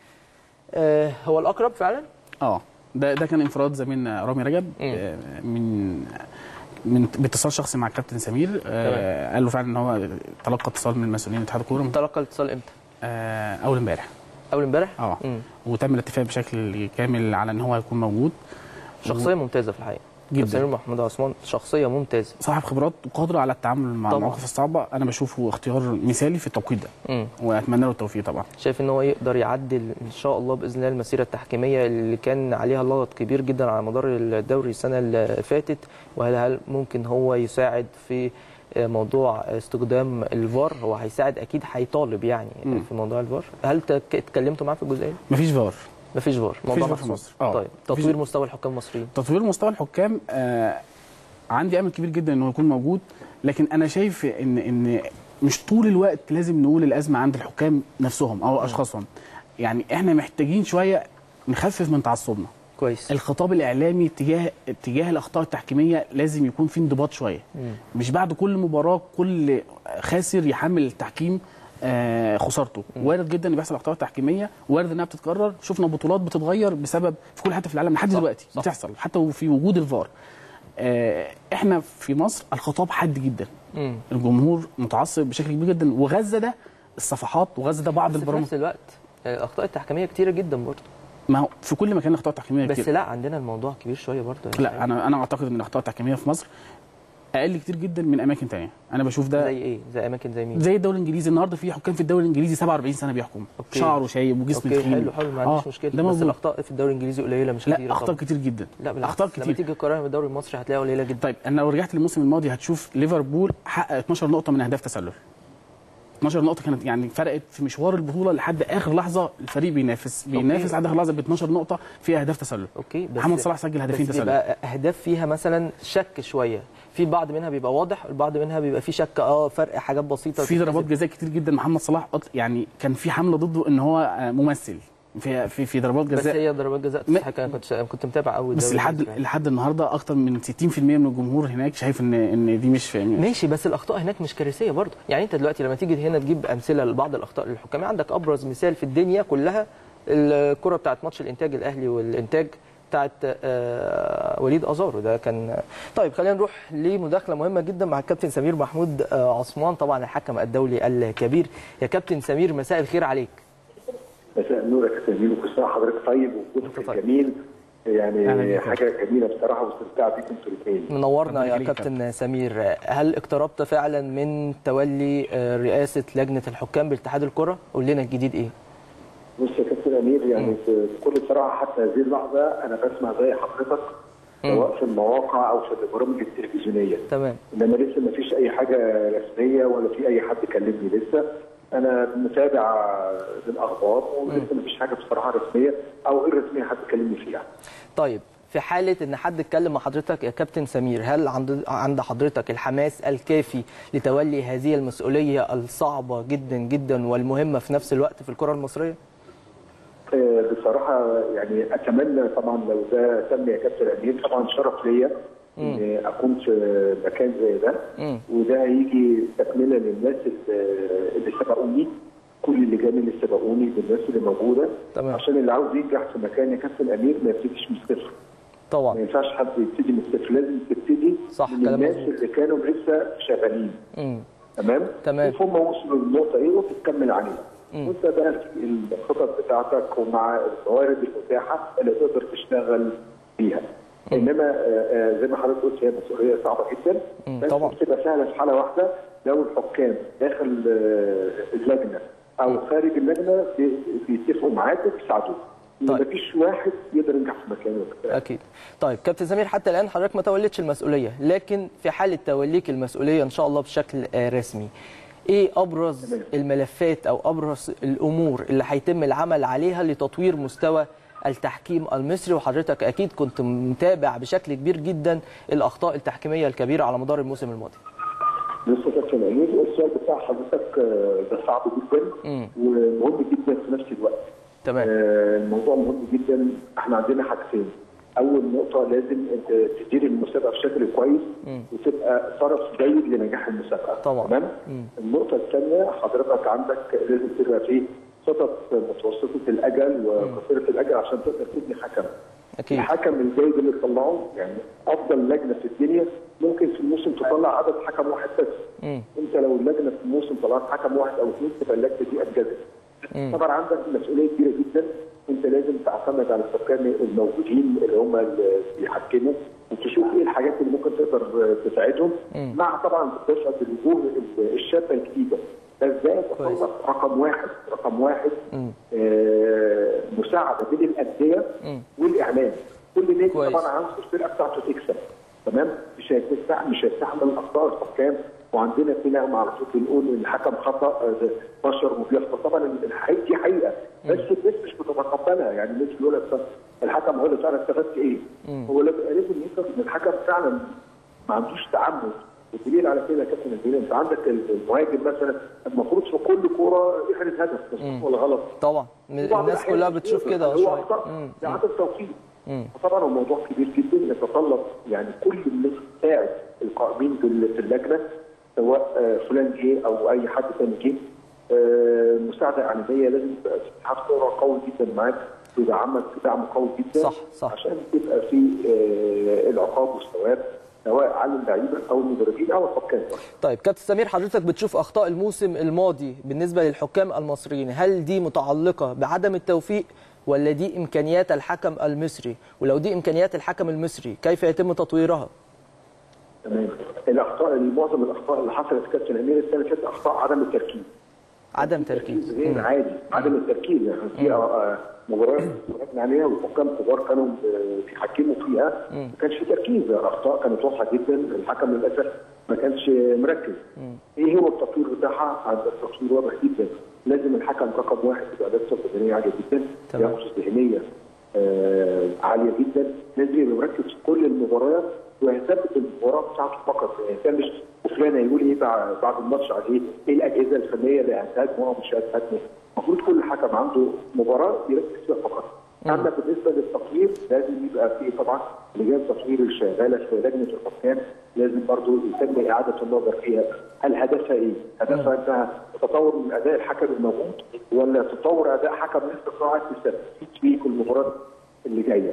آه هو الاقرب فعلا؟ اه ده ده كان انفراد زميلنا رامي رجب آه، من من باتصال شخصي مع الكابتن سمير آه قال له فعلا ان هو تلقى اتصال من مسؤولين اتحاد الكوره تلقى الاتصال امتى؟ آه اول امبارح اول امبارح؟ اه مم. وتم الاتفاق بشكل كامل على ان هو هيكون موجود شخصيه ممتازه في الحقيقه جداً. سمير محمود عثمان شخصيه ممتازه صاحب خبرات وقادر على التعامل مع طبعاً. المواقف الصعبه انا بشوفه اختيار مثالي في التوقيت ده مم. واتمنى له التوفيق طبعا شايف ان هو يقدر يعدل ان شاء الله باذن الله المسيره التحكيميه اللي كان عليها لغط كبير جدا على مدار الدوري السنه اللي فاتت وهل هل ممكن هو يساعد في موضوع استخدام الفار هو هيساعد اكيد هيطالب يعني مم. في موضوع الفار هل تك- اتكلمتوا معاه في الجزئيه دي؟ مفيش فار مفيش فار موضوع فار في محسوم. مصر. آه. طيب مفيش- تطوير مستوى الحكام المصريين تطوير مستوى الحكام آه عندي امل كبير جدا انه يكون موجود لكن انا شايف ان ان مش طول الوقت لازم نقول الازمه عند الحكام نفسهم او اشخاصهم يعني احنا محتاجين شويه نخفف من تعصبنا كويس الخطاب الاعلامي تجاه تجاه الاخطاء التحكيميه لازم يكون في انضباط شويه مش بعد كل مباراه كل خاسر يحمل التحكيم آه، خسارته وارد جدا ان بيحصل اخطاء تحكيميه وارد انها بتتكرر شفنا بطولات بتتغير بسبب في كل حته في العالم لحد دلوقتي صح. بتحصل حتى وفي وجود الفار آه، احنا في مصر الخطاب حاد جدا مم. الجمهور متعصب بشكل كبير جدا وغزه ده الصفحات وغزه ده بعض بس في البرامج نفس الوقت الاخطاء التحكيميه كتيره جدا برضه ما هو في كل مكان اخطاء تحكيميه بس كتير لا عندنا الموضوع كبير شويه برضه يعني. لا انا انا اعتقد ان الاخطاء التحكيميه في مصر اقل كتير جدا من اماكن تانية انا بشوف ده زي ايه زي اماكن زي مين زي الدوري الانجليزي النهارده في حكام في الدوري الانجليزي 47 سنه بيحكم أوكي. شعره شايب وجسم اوكي تخين حلو حلو ما عنديش آه، مشكله ده بس موجود الاخطاء في الدوري الانجليزي قليله مش لا كتيره اخطاء طبعاً. كتير جدا لا بالعكس اخطاء لما كتير تيجي تقارنها بالدوري المصري هتلاقيها قليله جدا طيب انا لو رجعت للموسم الماضي هتشوف ليفربول حقق 12 نقطه من اهداف تسلل 12 نقطه كانت يعني فرقت في مشوار البطوله لحد اخر لحظه الفريق بينافس بينافس لحد اخر لحظه ب 12 نقطه في اهداف تسلل اوكي بس محمد صلاح سجل هدفين بس تسلل بيبقى اهداف فيها مثلا شك شويه في بعض منها بيبقى واضح البعض منها بيبقى فيه شك اه فرق حاجات بسيطه في ضربات جزاء كتير جدا محمد صلاح أط- يعني كان في حمله ضده ان هو آه، ممثل في في في ضربات بس جزاء هي ضربات جزاء م- تستحق انا كنت كنت متابع قوي بس الدوري لحد الإنجليزي. لحد النهارده اكتر من 60% من الجمهور هناك شايف ان ان دي مش ماشي بس الاخطاء هناك مش كارثيه برضه يعني انت دلوقتي لما تيجي هنا تجيب امثله لبعض الاخطاء للحكام عندك ابرز مثال في الدنيا كلها الكره بتاعت ماتش الانتاج الاهلي والانتاج بتاعت آه، وليد ازارو ده كان طيب خلينا نروح لمداخله مهمه جدا مع الكابتن سمير محمود آه، عثمان طبعا الحكم الدولي الكبير يا كابتن سمير مساء الخير عليك مساء النور يا كابتن جميل وكل سنه حضرتك طيب ووجودك طيب. جميل أهلا يعني بك. حاجه جميله بصراحه واستمتعت بيكم انتوا الاثنين منورنا ربنا يا يخليك يا كابتن سمير هل اقتربت فعلا من تولي آه، رئاسه لجنه الحكام باتحاد الكره قول لنا الجديد ايه بص يا كابتن امير يعني بكل صراحه حتى هذه اللحظه انا بسمع زي حضرتك سواء في المواقع او في البرامج التلفزيونيه تمام انما لسه ما فيش اي حاجه رسميه ولا في اي حد كلمني لسه انا متابع للاخبار ولسه ما فيش حاجه بصراحه رسميه او غير رسميه حد كلمني فيها طيب في حالة إن حد اتكلم مع حضرتك يا كابتن سمير هل عند عند حضرتك الحماس الكافي لتولي هذه المسؤولية الصعبة جدا جدا والمهمة في نفس الوقت في الكرة المصرية؟ آه، بصراحة يعني أتمنى طبعا لو ده تم يا كابتن أمير طبعا شرف ليا إن أكون في مكان زي ده مم. وده هيجي تكملة للناس اللي اللي سبقوني كل اللجان اللي سبقوني بالناس اللي موجودة تمام. عشان اللي عاوز ينجح في مكان يا كابتن أمير ما يبتديش من الصفر ما طبعا ينفعش حد يبتدي من الصفر لازم تبتدي صح، من كلام الناس مظبوط. اللي كانوا لسه شغالين مم. تمام تمام. شوف هم وصلوا للنقطه ايه وتكمل عليها وانت بقى في الخطط بتاعتك ومع الموارد المتاحه اللي تقدر تشتغل بيها انما آه، آه، زي ما حضرتك قلت هي مسؤوليه صعبه جدا مم، بس طبعا. بتبقى سهله في حاله واحده لو الحكام داخل آه، اللجنه او خارج اللجنه بي- بيتفقوا معاك وبيساعدوك ان طيب. مفيش واحد يقدر ينجح في مكانه اكيد طيب كابتن سمير حتى الان حضرتك ما توليتش المسؤوليه لكن في حاله توليك المسؤوليه ان شاء الله بشكل آه، رسمي ايه ابرز تمام. الملفات او ابرز الامور اللي هيتم العمل عليها لتطوير مستوى التحكيم المصري وحضرتك اكيد كنت متابع بشكل كبير جدا الاخطاء التحكيميه الكبيره على مدار الموسم الماضي بص يا كابتن امير السؤال بتاع حضرتك آه، ده صعب جدا مم. ومهم جدا في نفس الوقت تمام آه، الموضوع مهم جدا احنا عندنا حاجتين اول نقطه لازم انت تدير المسابقه بشكل كويس وتبقى طرف جيد لنجاح المسابقه طبعا. تمام النقطه الثانيه حضرتك عندك لازم تبقى في خطط متوسطه الاجل وقصيره الاجل عشان تقدر تبني حكم اكيد الحكم الجيد اللي تطلعه يعني افضل لجنه في الدنيا ممكن في الموسم تطلع عدد حكم واحد بس مم. انت لو اللجنه في الموسم طلعت حكم واحد او اثنين تبقى اللجنه دي انجزت طبعا عندك مسؤوليه كبيره جدا انت لازم تعتمد على الحكام الموجودين اللي هم اللي بيحكموا وتشوف ايه الحاجات اللي ممكن تقدر تساعدهم مع طبعا دفعه الوجوه الشابه الجديده ده ازاي كويس. تطلع رقم واحد رقم واحد آه مساعده بين الانديه والاعلام كل نادي كويس. طبعا عاوز الفرقه بتاعته تكسب تمام مش هيستحمل مش هيستحمل اخطاء الحكام وعندنا في نغمه على طول بنقول ان الحكم خطا آه، بشر وبيخطا طبعا الحقيقه دي حقيقه بس الناس مش بتتقبلها يعني الناس بيقول لك الحكم هو اللي فعلا استفدت ايه؟ هو لازم لازم يفهم ان الحكم فعلا ما عندوش تعمد والدليل على كده يا كابتن الدليل انت عندك المهاجم مثلا المفروض في كل كوره يحرز هدف مظبوط ولا غلط؟ طبعا بعض الناس الأحيان كلها بتشوف كده هو شويه اخطاء مم. ده عدم توفيق فطبعا هو موضوع كبير جدا يتطلب يعني كل الناس تساعد القائمين في في اللجنه سواء آه، فلان جه او اي حد ثاني جه آه، مساعده اعلاميه لازم تبقى اتحاد كوره قوي جدا معاك بيدعمك دعم قوي جدا صح، صح. عشان تبقى في آه، العقاب والثواب سواء على اللعيبه او المدربين او الحكام طيب كابتن سمير حضرتك بتشوف اخطاء الموسم الماضي بالنسبه للحكام المصريين هل دي متعلقه بعدم التوفيق ولا دي امكانيات الحكم المصري ولو دي امكانيات الحكم المصري كيف يتم تطويرها تمام الاخطاء معظم الاخطاء اللي حصلت في كابتن امير السنه اللي فاتت اخطاء عدم التركيز عدم تركيز غير عادي عدم التركيز يعني في آه، مباريات اتفرجنا عليها والحكام كبار كانوا آه، بيحكموا فيها ما كانش في تركيز الاخطاء كانت واضحه جدا الحكم للاسف ما كانش مركز ايه هو التطوير بتاعها؟ عند التطوير واضح جدا لازم الحكم رقم واحد يبقى درجته بدنيه عاليه جدا تمام. ياخذ ذهنيه آه، عاليه جدا لازم يبقى مركز في كل المباريات ويهتم بالمباراه بتاعته فقط ما يهتمش وفلان هيقول ايه بعد بعد الماتش عليه ايه الاجهزه الفنيه اللي هتهاجمه او مش هتهاجمه المفروض كل حكم عنده مباراه يركز فيها فقط اما بالنسبه للتطوير لازم يبقى في طبعا لجان تطوير الشغاله في لجنه الحكام لازم برضو يتم اعاده النظر فيها هل هدفها ايه؟ هدفها انها تطور من اداء الحكم الموجود ولا تطور اداء حكم الاستقراء تستفيد فيه في المباراه اللي جايه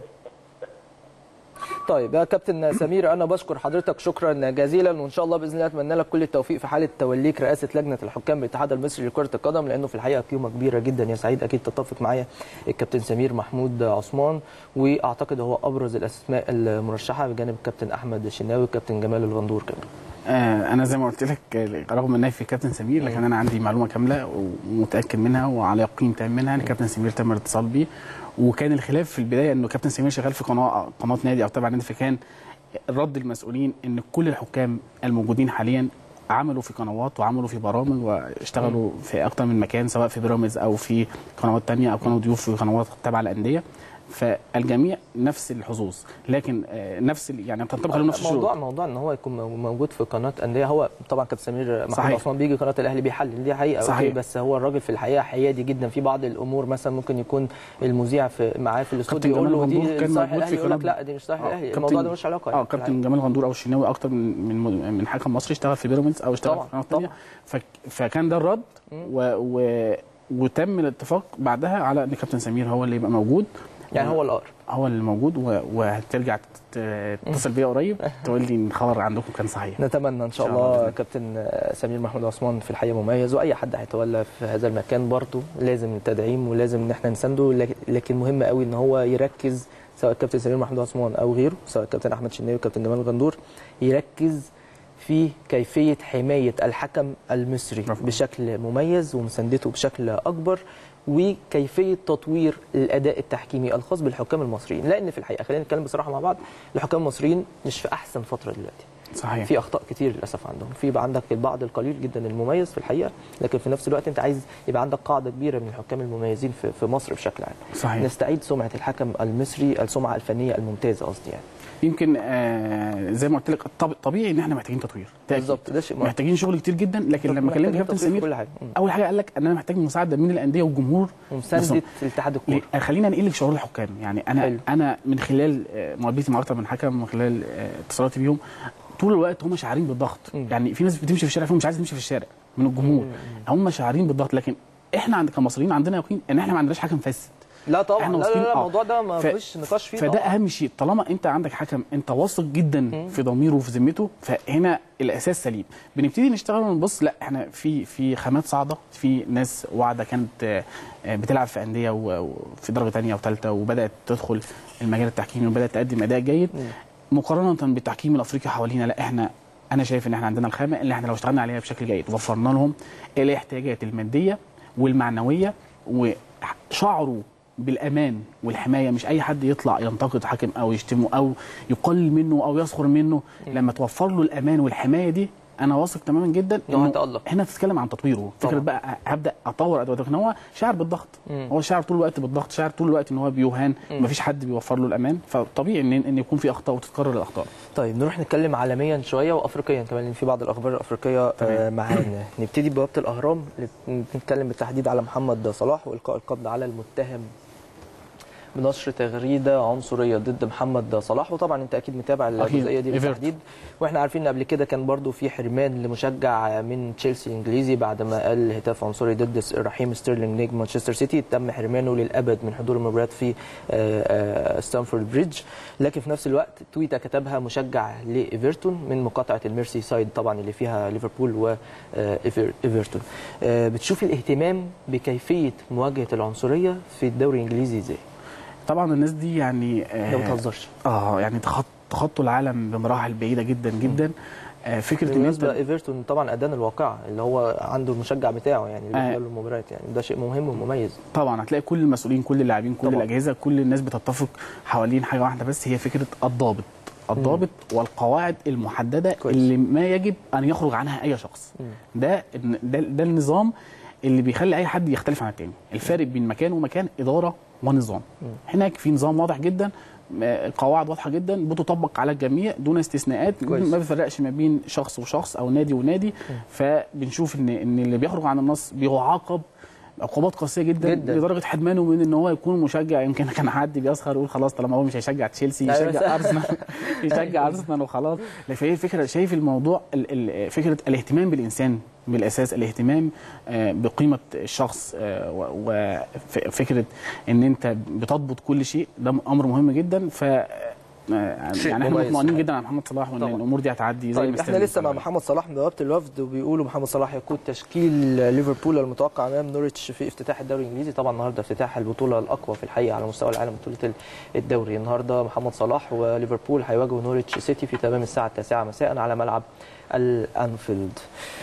طيب يا كابتن سمير انا بشكر حضرتك شكرا جزيلا وان شاء الله باذن الله اتمنى لك كل التوفيق في حاله توليك رئاسه لجنه الحكام بالاتحاد المصري لكره القدم لانه في الحقيقه قيمه كبيره جدا يا سعيد اكيد تتفق معايا الكابتن سمير محمود عثمان واعتقد هو ابرز الاسماء المرشحه بجانب الكابتن احمد شناوي والكابتن جمال الغندور كمان آه، انا زي ما قلت لك آه، رغم ان في كابتن سمير لكن انا عندي معلومه كامله ومتاكد منها وعلى يقين تام منها ان كابتن سمير تم الاتصال بيه وكان الخلاف في البدايه انه كابتن سمير شغال في قناه قناه نادي او تبع نادي فكان رد المسؤولين ان كل الحكام الموجودين حاليا عملوا في قنوات وعملوا في برامج واشتغلوا في اكتر من مكان سواء في بيراميدز او في قنوات تانية او كانوا ضيوف في قنوات تابعه الانديه فالجميع نفس الحظوظ لكن آه، نفس ال- يعني تنطبق عليهم نفس موضوع الشروط موضوع ان هو يكون مو- موجود في قناه انديه هو طبعا كابتن سمير محمود صحيح. عثمان بيجي قناه الاهلي بيحلل دي حقيقه صحيح. أوكي، بس هو الراجل في الحقيقه حيادي جدا في بعض الامور مثلا ممكن يكون المذيع في معاه في الاستوديو كابتن يقول له جمال غندور دي كان صالح موجود في الاهلي يقول لك قناة- لا دي مش صالح آه، الاهلي كابتن- الموضوع ده مش علاقه اه يعني في كابتن الحقيقة. جمال غندور او الشناوي اكتر من من من حكم مصري اشتغل في بيراميدز او اشتغل طبعاً، في قناه طبعاً. ثانيه فك فكان ده الرد و و وتم الاتفاق بعدها على ان كابتن سمير هو اللي يبقى موجود يعني هو الاقرب هو اللي موجود و- وهترجع تت- تتصل بيا قريب تقول لي ان الخبر عندكم كان صحيح نتمنى ان شاء إن شاء الله الله بإذن الله. كابتن سمير محمود عثمان في الحقيقه مميز واي حد هيتولى في هذا المكان برضه لازم التدعيم ولازم ان احنا نسانده لك- لكن مهم قوي ان هو يركز سواء الكابتن سمير محمود عثمان او غيره سواء الكابتن احمد شناوي والكابتن جمال غندور يركز في كيفيه حمايه الحكم المصري مفهوم. بشكل مميز ومساندته بشكل اكبر وكيفيه تطوير الاداء التحكيمي الخاص بالحكام المصريين لان في الحقيقه خلينا نتكلم بصراحه مع بعض الحكام المصريين مش في احسن فتره دلوقتي صحيح في اخطاء كتير للاسف عندهم في يبقى عندك البعض القليل جدا المميز في الحقيقه لكن في نفس الوقت انت عايز يبقى عندك قاعده كبيره من الحكام المميزين في في مصر بشكل عام صحيح نستعيد سمعه الحكم المصري السمعه الفنيه الممتازه قصدي يعني يمكن آه زي ما قلت لك طب- طبيعي ان احنا محتاجين تطوير ده أكيد. بالظبط ده شيء مهم. محتاجين شغل كتير جدا لكن لما محتاجين كلمت كابتن تطوير في سمير كل حاجه مم. اول حاجه قال لك ان انا محتاج مساعده من الانديه والجمهور ومسانده الاتحاد الكوره ليه؟ خلينا انقل لك شعور الحكام يعني انا حلو. انا من خلال آه، مقابلتي مع اكتر من حكم من خلال آه، اتصالاتي بيهم طول الوقت هم شعارين بالضغط مم. يعني في ناس بتمشي في الشارع فيهم مش عايزه تمشي في الشارع من الجمهور هم شعارين بالضغط لكن احنا عند كمصريين عندنا يقين ان احنا ما عندناش حكم فاسد لا طبعا إحنا لا لا, واثقين- لا آه. الموضوع ده ما ف- فيش نقاش فيه فده طبعاً. اهم شيء طالما انت عندك حكم انت واثق جدا في ضميره وفي ذمته فهنا الاساس سليم بنبتدي نشتغل ونبص لا احنا في في خامات صاعده في ناس واعده كانت آه، آه، بتلعب في انديه و- وفي درجه ثانيه وثالثه وبدات تدخل المجال التحكيمي وبدات تقدم اداء جيد مقارنه بالتحكيم الافريقي حوالينا لا احنا انا شايف ان احنا عندنا الخامه اللي احنا لو اشتغلنا عليها بشكل جيد وفرنا لهم الاحتياجات الماديه والمعنويه وشعروا بالامان والحمايه مش اي حد يطلع ينتقد حاكم او يشتمه او يقلل منه او يسخر منه لما توفر له الامان والحمايه دي انا واثق تماما جدا إنه هيتألق. هنا بتتكلم عن تطويره فكره طبعا. بقى هبدا اطور ادوات لكن هو شاعر بالضغط مم. هو شاعر طول الوقت بالضغط شاعر طول الوقت ان هو بيهان مفيش حد بيوفر له الامان فطبيعي ان ان يكون في اخطاء وتتكرر الاخطاء طيب نروح نتكلم عالميا شويه وافريقيا كمان لان في بعض الاخبار الافريقيه آه، معانا نبتدي بوابه الاهرام نتكلم بالتحديد على محمد صلاح والقاء القبض على المتهم بنشر تغريده عنصريه ضد محمد صلاح وطبعا انت اكيد متابع أكيد. الجزئيه دي إيفرتون. بالتحديد واحنا عارفين ان قبل كده كان برضو في حرمان لمشجع من تشيلسي الانجليزي بعد ما قال هتاف عنصري ضد رحيم ستيرلينج نجم مانشستر سيتي تم حرمانه للابد من حضور المباريات في آه، آه، ستانفورد بريدج لكن في نفس الوقت تويته كتبها مشجع لايفرتون من مقاطعه الميرسي سايد طبعا اللي فيها ليفربول وايفرتون بتشوف الاهتمام بكيفيه مواجهه العنصريه في الدوري الانجليزي ازاي؟ طبعا الناس دي يعني آه، ده ما بتهزرش اه يعني تخط تخطوا العالم بمراحل بعيده جدا جدا آه فكره بالنسبه بالنسبه ايفرتون طبعا ادان الواقعه اللي هو عنده المشجع بتاعه يعني اللي آه. بيحضر له المباريات يعني ده شيء مهم ومميز طبعا هتلاقي كل المسؤولين كل اللاعبين كل طبعاً. الاجهزه كل الناس بتتفق حوالين حاجه واحده بس هي فكره الضابط الضابط والقواعد المحدده كويس. اللي ما يجب ان يخرج عنها اي شخص ده ده, ده النظام اللي بيخلي اي حد يختلف عن التاني الفارق بين مكان ومكان اداره ونظام هناك في نظام واضح جدا آه، قواعد واضحه جدا بتطبق على الجميع دون استثناءات كويس. ما بيفرقش ما بين شخص وشخص او نادي ونادي فبنشوف ان ان اللي بيخرج عن النص بيعاقب عقوبات قاسيه جدا, جداً. جدا. لدرجه حرمانه من ان هو يكون مشجع يمكن كان حد بيسخر يقول خلاص طالما هو مش هيشجع تشيلسي أيوة يشجع صح. ارسنال يشجع ارسنال وخلاص لا، فهي فكره شايف الموضوع ال- ال- فكره الاهتمام بالانسان بالاساس الاهتمام آه، بقيمه الشخص آه، و- وفكره ان انت بتضبط كل شيء ده امر مهم جدا ف آه، شيء يعني احنا مميز مطمئنين صحيح. جدا على محمد صلاح وان طبعاً. الامور دي هتعدي زي طيب ما احنا استلم لسه مع طبعاً. محمد صلاح من بوابه الوفد وبيقولوا محمد صلاح يقود تشكيل ليفربول المتوقع امام نوريتش في افتتاح الدوري الانجليزي طبعا النهارده افتتاح البطوله الاقوى في الحقيقه على مستوى العالم بطوله الدوري النهارده محمد صلاح وليفربول هيواجهوا نوريتش سيتي في تمام الساعه التاسعة مساء على ملعب الانفيلد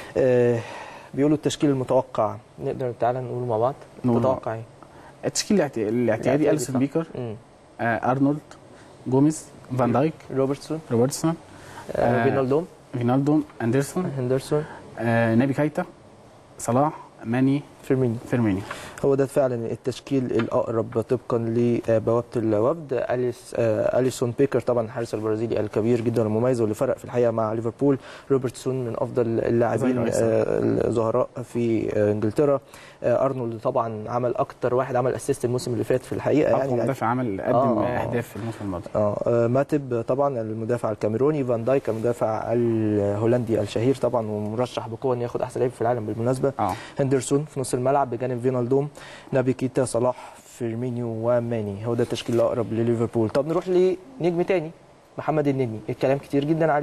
آه بيقولوا التشكيل المتوقع نقدر تعالى نقول مع بعض نقول مع تتوقع ايه؟ التشكيل الاعت- الاعتيادي الاعتيادي اليسون صح. بيكر مم. آه، ارنولد جوميز فان دايك روبرتسون روبرتسون آه آه، فينالدوم فينالدو اندرسون هندرسون آه، نبي كايتا صلاح ماني فيرمينيو فيرمينيو هو ده فعلا التشكيل الاقرب طبقا لبوابه الوفد أليس آه، اليسون بيكر طبعا الحارس البرازيلي الكبير جدا المميز واللي فرق في الحقيقه مع ليفربول روبرتسون من افضل اللاعبين زي آه، الظهراء في آه، انجلترا آه، ارنولد طبعا عمل اكتر واحد عمل اسيست الموسم اللي فات في الحقيقه اقوى يعني مدافع عمل قدم آه. اهداف في الموسم الماضي اه آه، ماتب طبعا المدافع الكاميروني فان دايك المدافع الهولندي الشهير طبعا ومرشح بقوه انه ياخد احسن لاعب في العالم بالمناسبه اه هندرسون في نص الملعب بجانب فينالدوم نابي كيتا صلاح فيرمينيو وماني هو ده التشكيل الاقرب لليفربول طب نروح لنجم تاني محمد النني الكلام كتير جدا عليه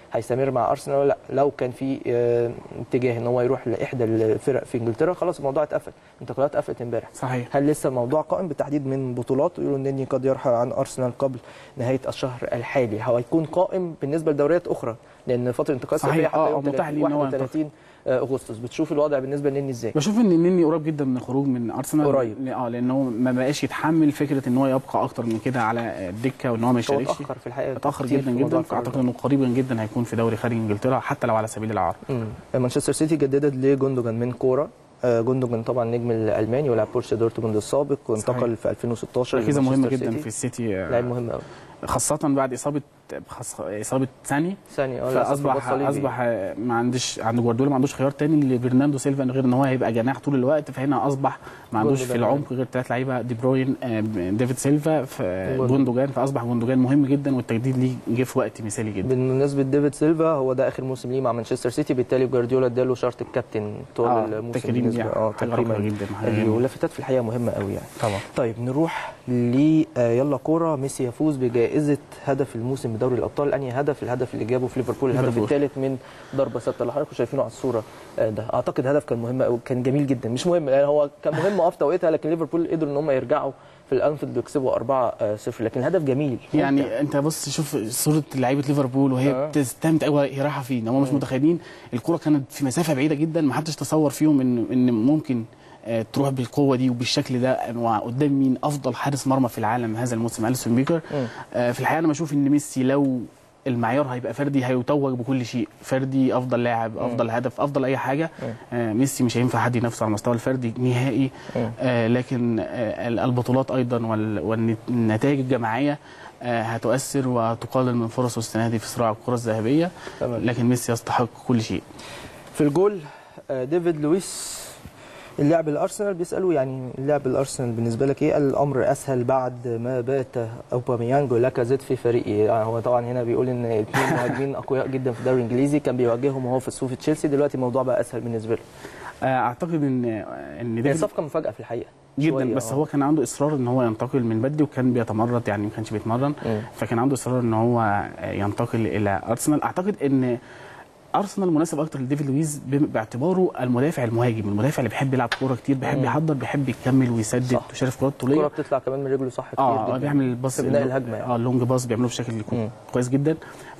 هيستمر مع ارسنال ولا لا لو كان في آه، اتجاه ان هو يروح لاحدى الفرق في انجلترا خلاص الموضوع اتقفل انتقالات قفلت امبارح صحيح هل لسه الموضوع قائم بالتحديد من بطولات ويقولوا ان النني قد يرحل عن ارسنال قبل نهايه الشهر الحالي هو هيكون قائم بالنسبه لدوريات اخرى لان فتره انتقال صحيح. صحيح حتى آه، يوم متاح ليه إن هو 31 اغسطس بتشوف الوضع بالنسبه للنني ازاي بشوف ان النني قريب جدا من الخروج من ارسنال قريب. ل- اه لانه ما بقاش يتحمل فكره ان هو يبقى اكتر من كده على الدكه وان هو ما هو يشاركش اتاخر في الحقيقه اتاخر كتير جدا في موضوع جدا القرار فاعتقد ده. انه قريبا جدا هيكون في دوري خارج انجلترا حتى لو على سبيل الاعاره مم. مانشستر سيتي جددت لجوندوجان من كوره آه، جوندوجان طبعا نجم الالماني ولاعب بورسيا دورتموند السابق وانتقل صحيح. في 2016 ركيزه مهمه لمانشستر جدا سيتي. في السيتي آه، لاعب مهم قوي خاصه بعد اصابه خاص- اصابه ساني ثاني اه للأسف رباط فاصبح صليبي. اصبح ما عندش عند جوارديولا ما عندوش خيار تاني لبرناردو سيلفا غير ان هو هيبقى جناح طول الوقت فهنا اصبح ما عندوش في جوندوجان. العمق غير ثلاث لعيبه دي بروين آه، ديفيد سيلفا في جوندوجان. جوندوجان فاصبح جوندوجان مهم جدا والتجديد ليه جه في وقت مثالي جدا بالنسبه لديفيد سيلفا هو ده اخر موسم ليه مع مانشستر سيتي بالتالي جوارديولا اداله شرط الكابتن طول آه، الموسم تكريم بالنسبه يعني اه حاجة تكريما رائعة جدا حاجة ليه. جميلة. ولافتات في الحقيقه مهمه قوي يعني طبعا طيب نروح ل آه، يلا كوره ميسي يفوز بجائزه هدف الموسم بدوري الابطال انهي هدف الهدف اللي جابه في ليفربول الهدف ليفربول. الثالث من ضربه ثابته اللي حضراتكم شايفينه على الصوره آه، ده اعتقد هدف كان مهم قوي كان جميل جدا مش مهم يعني هو كان مهم اه في توقيتها لكن ليفربول قدروا ان هم يرجعوا في الانفيلد ويكسبوا 4-0 لكن الهدف جميل ممتع. يعني انت بص شوف صوره لعيبه ليفربول وهي آه. بتستمتع قوي هي رايحه فين هم مش متخيلين الكره كانت في مسافه بعيده جدا ما حدش تصور فيهم ان ان ممكن آه، تروح بالقوه دي وبالشكل ده وقدام مين افضل حارس مرمى في العالم هذا الموسم اليسون بيكر مم. آه، في الحقيقه انا بشوف ان ميسي لو المعيار هيبقى فردي هيتوج بكل شيء فردي افضل لاعب افضل هدف افضل اي حاجه آه ميسي مش هينفع حد ينافسه على المستوى الفردي نهائي آه لكن آه البطولات ايضا وال- والنتائج الجماعيه آه هتؤثر وتقلل من فرصه السنه دي في صراع الكره الذهبيه تمام. لكن ميسي يستحق كل شيء في الجول آه، ديفيد لويس اللاعب الارسنال بيسالوا يعني اللاعب الارسنال بالنسبه لك ايه؟ قال الامر اسهل بعد ما بات اوباميانج ولاكازيت في فريقي يعني هو طبعا هنا بيقول ان اثنين مهاجمين اقوياء جدا في الدوري الانجليزي كان بيواجههم وهو في صفوف تشيلسي دلوقتي الموضوع بقى اسهل بالنسبه له آه اعتقد ان ان هي ديفيد صفقه مفاجاه في الحقيقه جدا شوية، بس آه. هو كان عنده اصرار ان هو ينتقل من بدري وكان بيتمرد يعني ما كانش بيتمرن مم. فكان عنده اصرار ان هو ينتقل الى ارسنال اعتقد ان ارسنال مناسب اكتر لديفيد لويز ب- باعتباره المدافع المهاجم المدافع اللي بيحب يلعب كوره كتير بيحب مم. يحضر بيحب يكمل ويسدد صح. ويشارك في كرات الكره طوليه بتطلع كمان من رجله صح كتير اه جدا بيعمل الباص في بناء الهجمه يعني. اه اللونج باص بيعمله بشكل مم. كويس جدا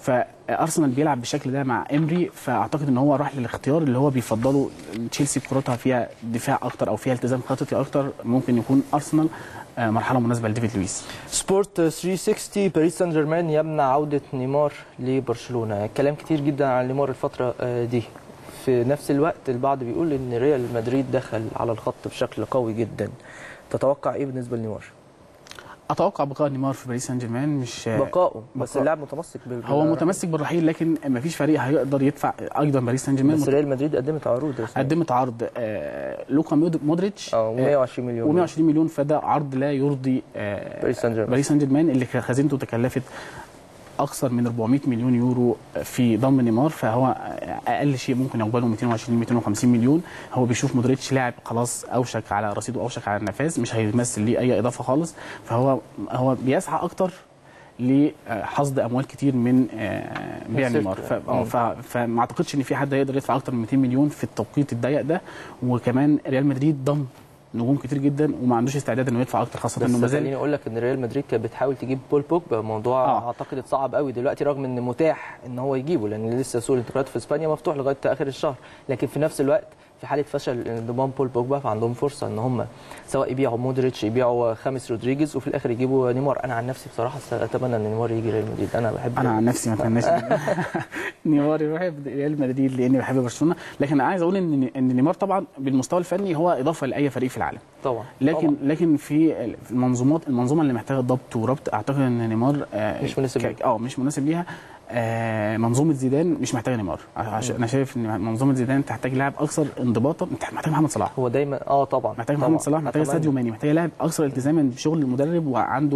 فارسنال بيلعب بالشكل ده مع امري فاعتقد ان هو راح للاختيار اللي هو بيفضله تشيلسي كرتها فيها دفاع اكتر او فيها التزام خططي اكتر ممكن يكون ارسنال آه، مرحله مناسبه لديفيد لويس سبورت 360 باريس سان جيرمان يمنع عوده نيمار لبرشلونه كلام كتير جدا عن نيمار الفتره آه، دي في نفس الوقت البعض بيقول ان ريال مدريد دخل على الخط بشكل قوي جدا تتوقع ايه بالنسبه لنيمار اتوقع بقاء نيمار في باريس سان جيرمان مش بقائه بس بقاء. اللاعب متمسك بال هو متمسك بالرحيل لكن ما فيش فريق هيقدر يدفع ايضا باريس سان جيرمان بس ريال مدريد قدمت عروض رسمية. قدمت عرض آه لوكا مود- مودريتش اه 120 مليون و120 مليون فده عرض لا يرضي آه باريس سان جيرمان. باريس سان جيرمان اللي خزينته تكلفت اكثر من 400 مليون يورو في ضم نيمار فهو اقل شيء ممكن يقبله 220 250 مليون هو بيشوف مودريتش لاعب خلاص اوشك على رصيده اوشك على النفاذ مش هيمثل ليه اي اضافه خالص فهو هو بيسعى اكتر لحصد اموال كتير من آه، بيع مسيرته نيمار ف- يعني. آه، ف- فما اعتقدش ان في حد هيقدر يدفع اكتر من 200 مليون في التوقيت الضيق ده وكمان ريال مدريد ضم نجوم كتير جدا وما عندوش استعداد انه يدفع اكتر خاصه انه ما بس زال خليني اقول لك ان ريال مدريد كانت بتحاول تجيب بول بوجبا موضوع آه. اعتقد اتصعب قوي دلوقتي رغم ان متاح ان هو يجيبه لان لسه سوق الانتقالات في اسبانيا مفتوح لغايه اخر الشهر لكن في نفس الوقت في حاله فشل انضمام بول بوجبا فعندهم فرصه ان هم سواء يبيعوا مودريتش يبيعوا خامس رودريجيز وفي الاخر يجيبوا نيمار انا عن نفسي بصراحه اتمنى ان نيمار يجي ريال مدريد انا بحب انا عن نفسي ما اتمناش نيمار يروح ريال مدريد لاني بحب برشلونه لكن انا عايز اقول ان ان نيمار طبعا بالمستوى الفني هو اضافه لاي فريق في العالم طبعا لكن طبعا. لكن في المنظومات المنظومه اللي محتاجه ضبط وربط اعتقد ان نيمار آه، مش مناسب ك- ليها. اه مش مناسب ليها آه، منظومه زيدان مش محتاجه نيمار عش- انا شايف ان منظومه زيدان تحتاج لاعب اكثر انضباطا محتاج محمد صلاح هو دايما اه طبعا محتاج طبعاً. محمد صلاح محتاج أتمنى. ساديو ماني محتاج لاعب اكثر التزاما بشغل المدرب وعنده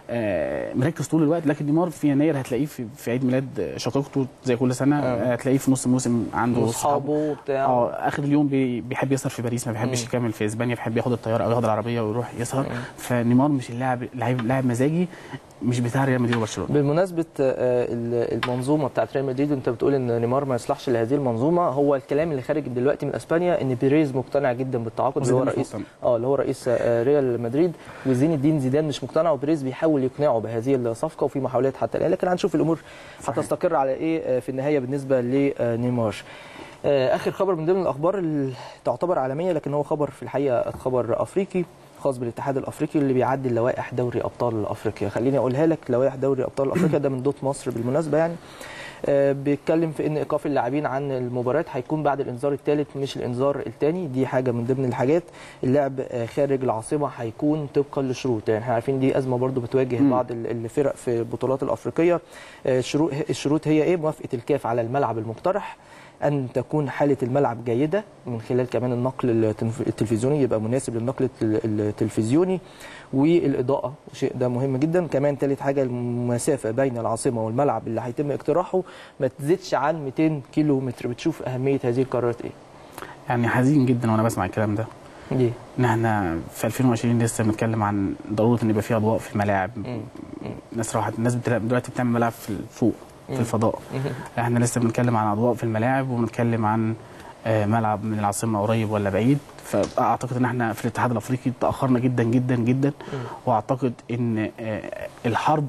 آه، مركز طول الوقت لكن نيمار في يناير هتلاقيه في, في عيد ميلاد شقيقته زي كل سنه آه. هتلاقيه في نص الموسم عنده واصحابه وبتاع اه اخر اليوم بي- بيحب يسهر في باريس ما بيحبش مم. يكمل في اسبانيا بيحب ياخد الطياره او ياخد العربيه ويروح يسهر فنيمار مش اللاعب لاعب لاعب مزاجي مش بتاع ريال مدريد وبرشلونه بمناسبه آه، ال- المنظومه بتاعت ريال مدريد انت بتقول ان نيمار ما يصلحش لهذه المنظومه هو الكلام اللي خارج دلوقتي من اسبانيا ان بيريز مقتنع جدا بالتعاقد اللي هو وزيدان مش رئيس مقتنع. اه اللي هو رئيس آه، ريال مدريد وزين الدين زيدان مش مقتنع وبيريز بيحاول يقنعه بهذه الصفقه وفي محاولات حتى الان لكن هنشوف الامور صحيح. هتستقر على ايه آه، في النهايه بالنسبه لنيمار آه، اخر خبر من ضمن الاخبار اللي تعتبر عالميه لكن هو خبر في الحقيقه خبر افريقي خاص بالاتحاد الافريقي اللي بيعدل لوائح دوري ابطال افريقيا خليني اقولها لك لوائح دوري ابطال افريقيا ده من دوت مصر بالمناسبه يعني آه، بيتكلم في ان ايقاف اللاعبين عن المباريات هيكون بعد الانذار الثالث مش الانذار الثاني دي حاجه من ضمن الحاجات اللعب آه، خارج العاصمه هيكون طبقا لشروط يعني احنا عارفين دي ازمه برضو بتواجه مم. بعض ال- الفرق في البطولات الافريقيه آه، الشروط الشروط هي ايه موافقه الكاف على الملعب المقترح ان تكون حاله الملعب جيده من خلال كمان النقل التنف- التلفزيوني يبقى مناسب للنقل الت- التلفزيوني والاضاءه شيء ده مهم جدا كمان ثالث حاجه المسافه بين العاصمه والملعب اللي هيتم اقتراحه ما تزيدش عن 200 كيلو متر بتشوف اهميه هذه القرارات ايه يعني حزين جدا وانا بسمع الكلام ده ليه ان احنا في 2020 لسه بنتكلم عن ضروره ان يبقى في اضواء في الملاعب مم. الناس راحت الناس بتلعب دلوقتي بتعمل ملاعب في فوق مم. في الفضاء احنا لسه بنتكلم عن اضواء في الملاعب وبنتكلم عن آه، ملعب من العاصمه قريب ولا بعيد فاعتقد ان احنا في الاتحاد الافريقي تاخرنا جدا جدا جدا واعتقد ان آه، الحرب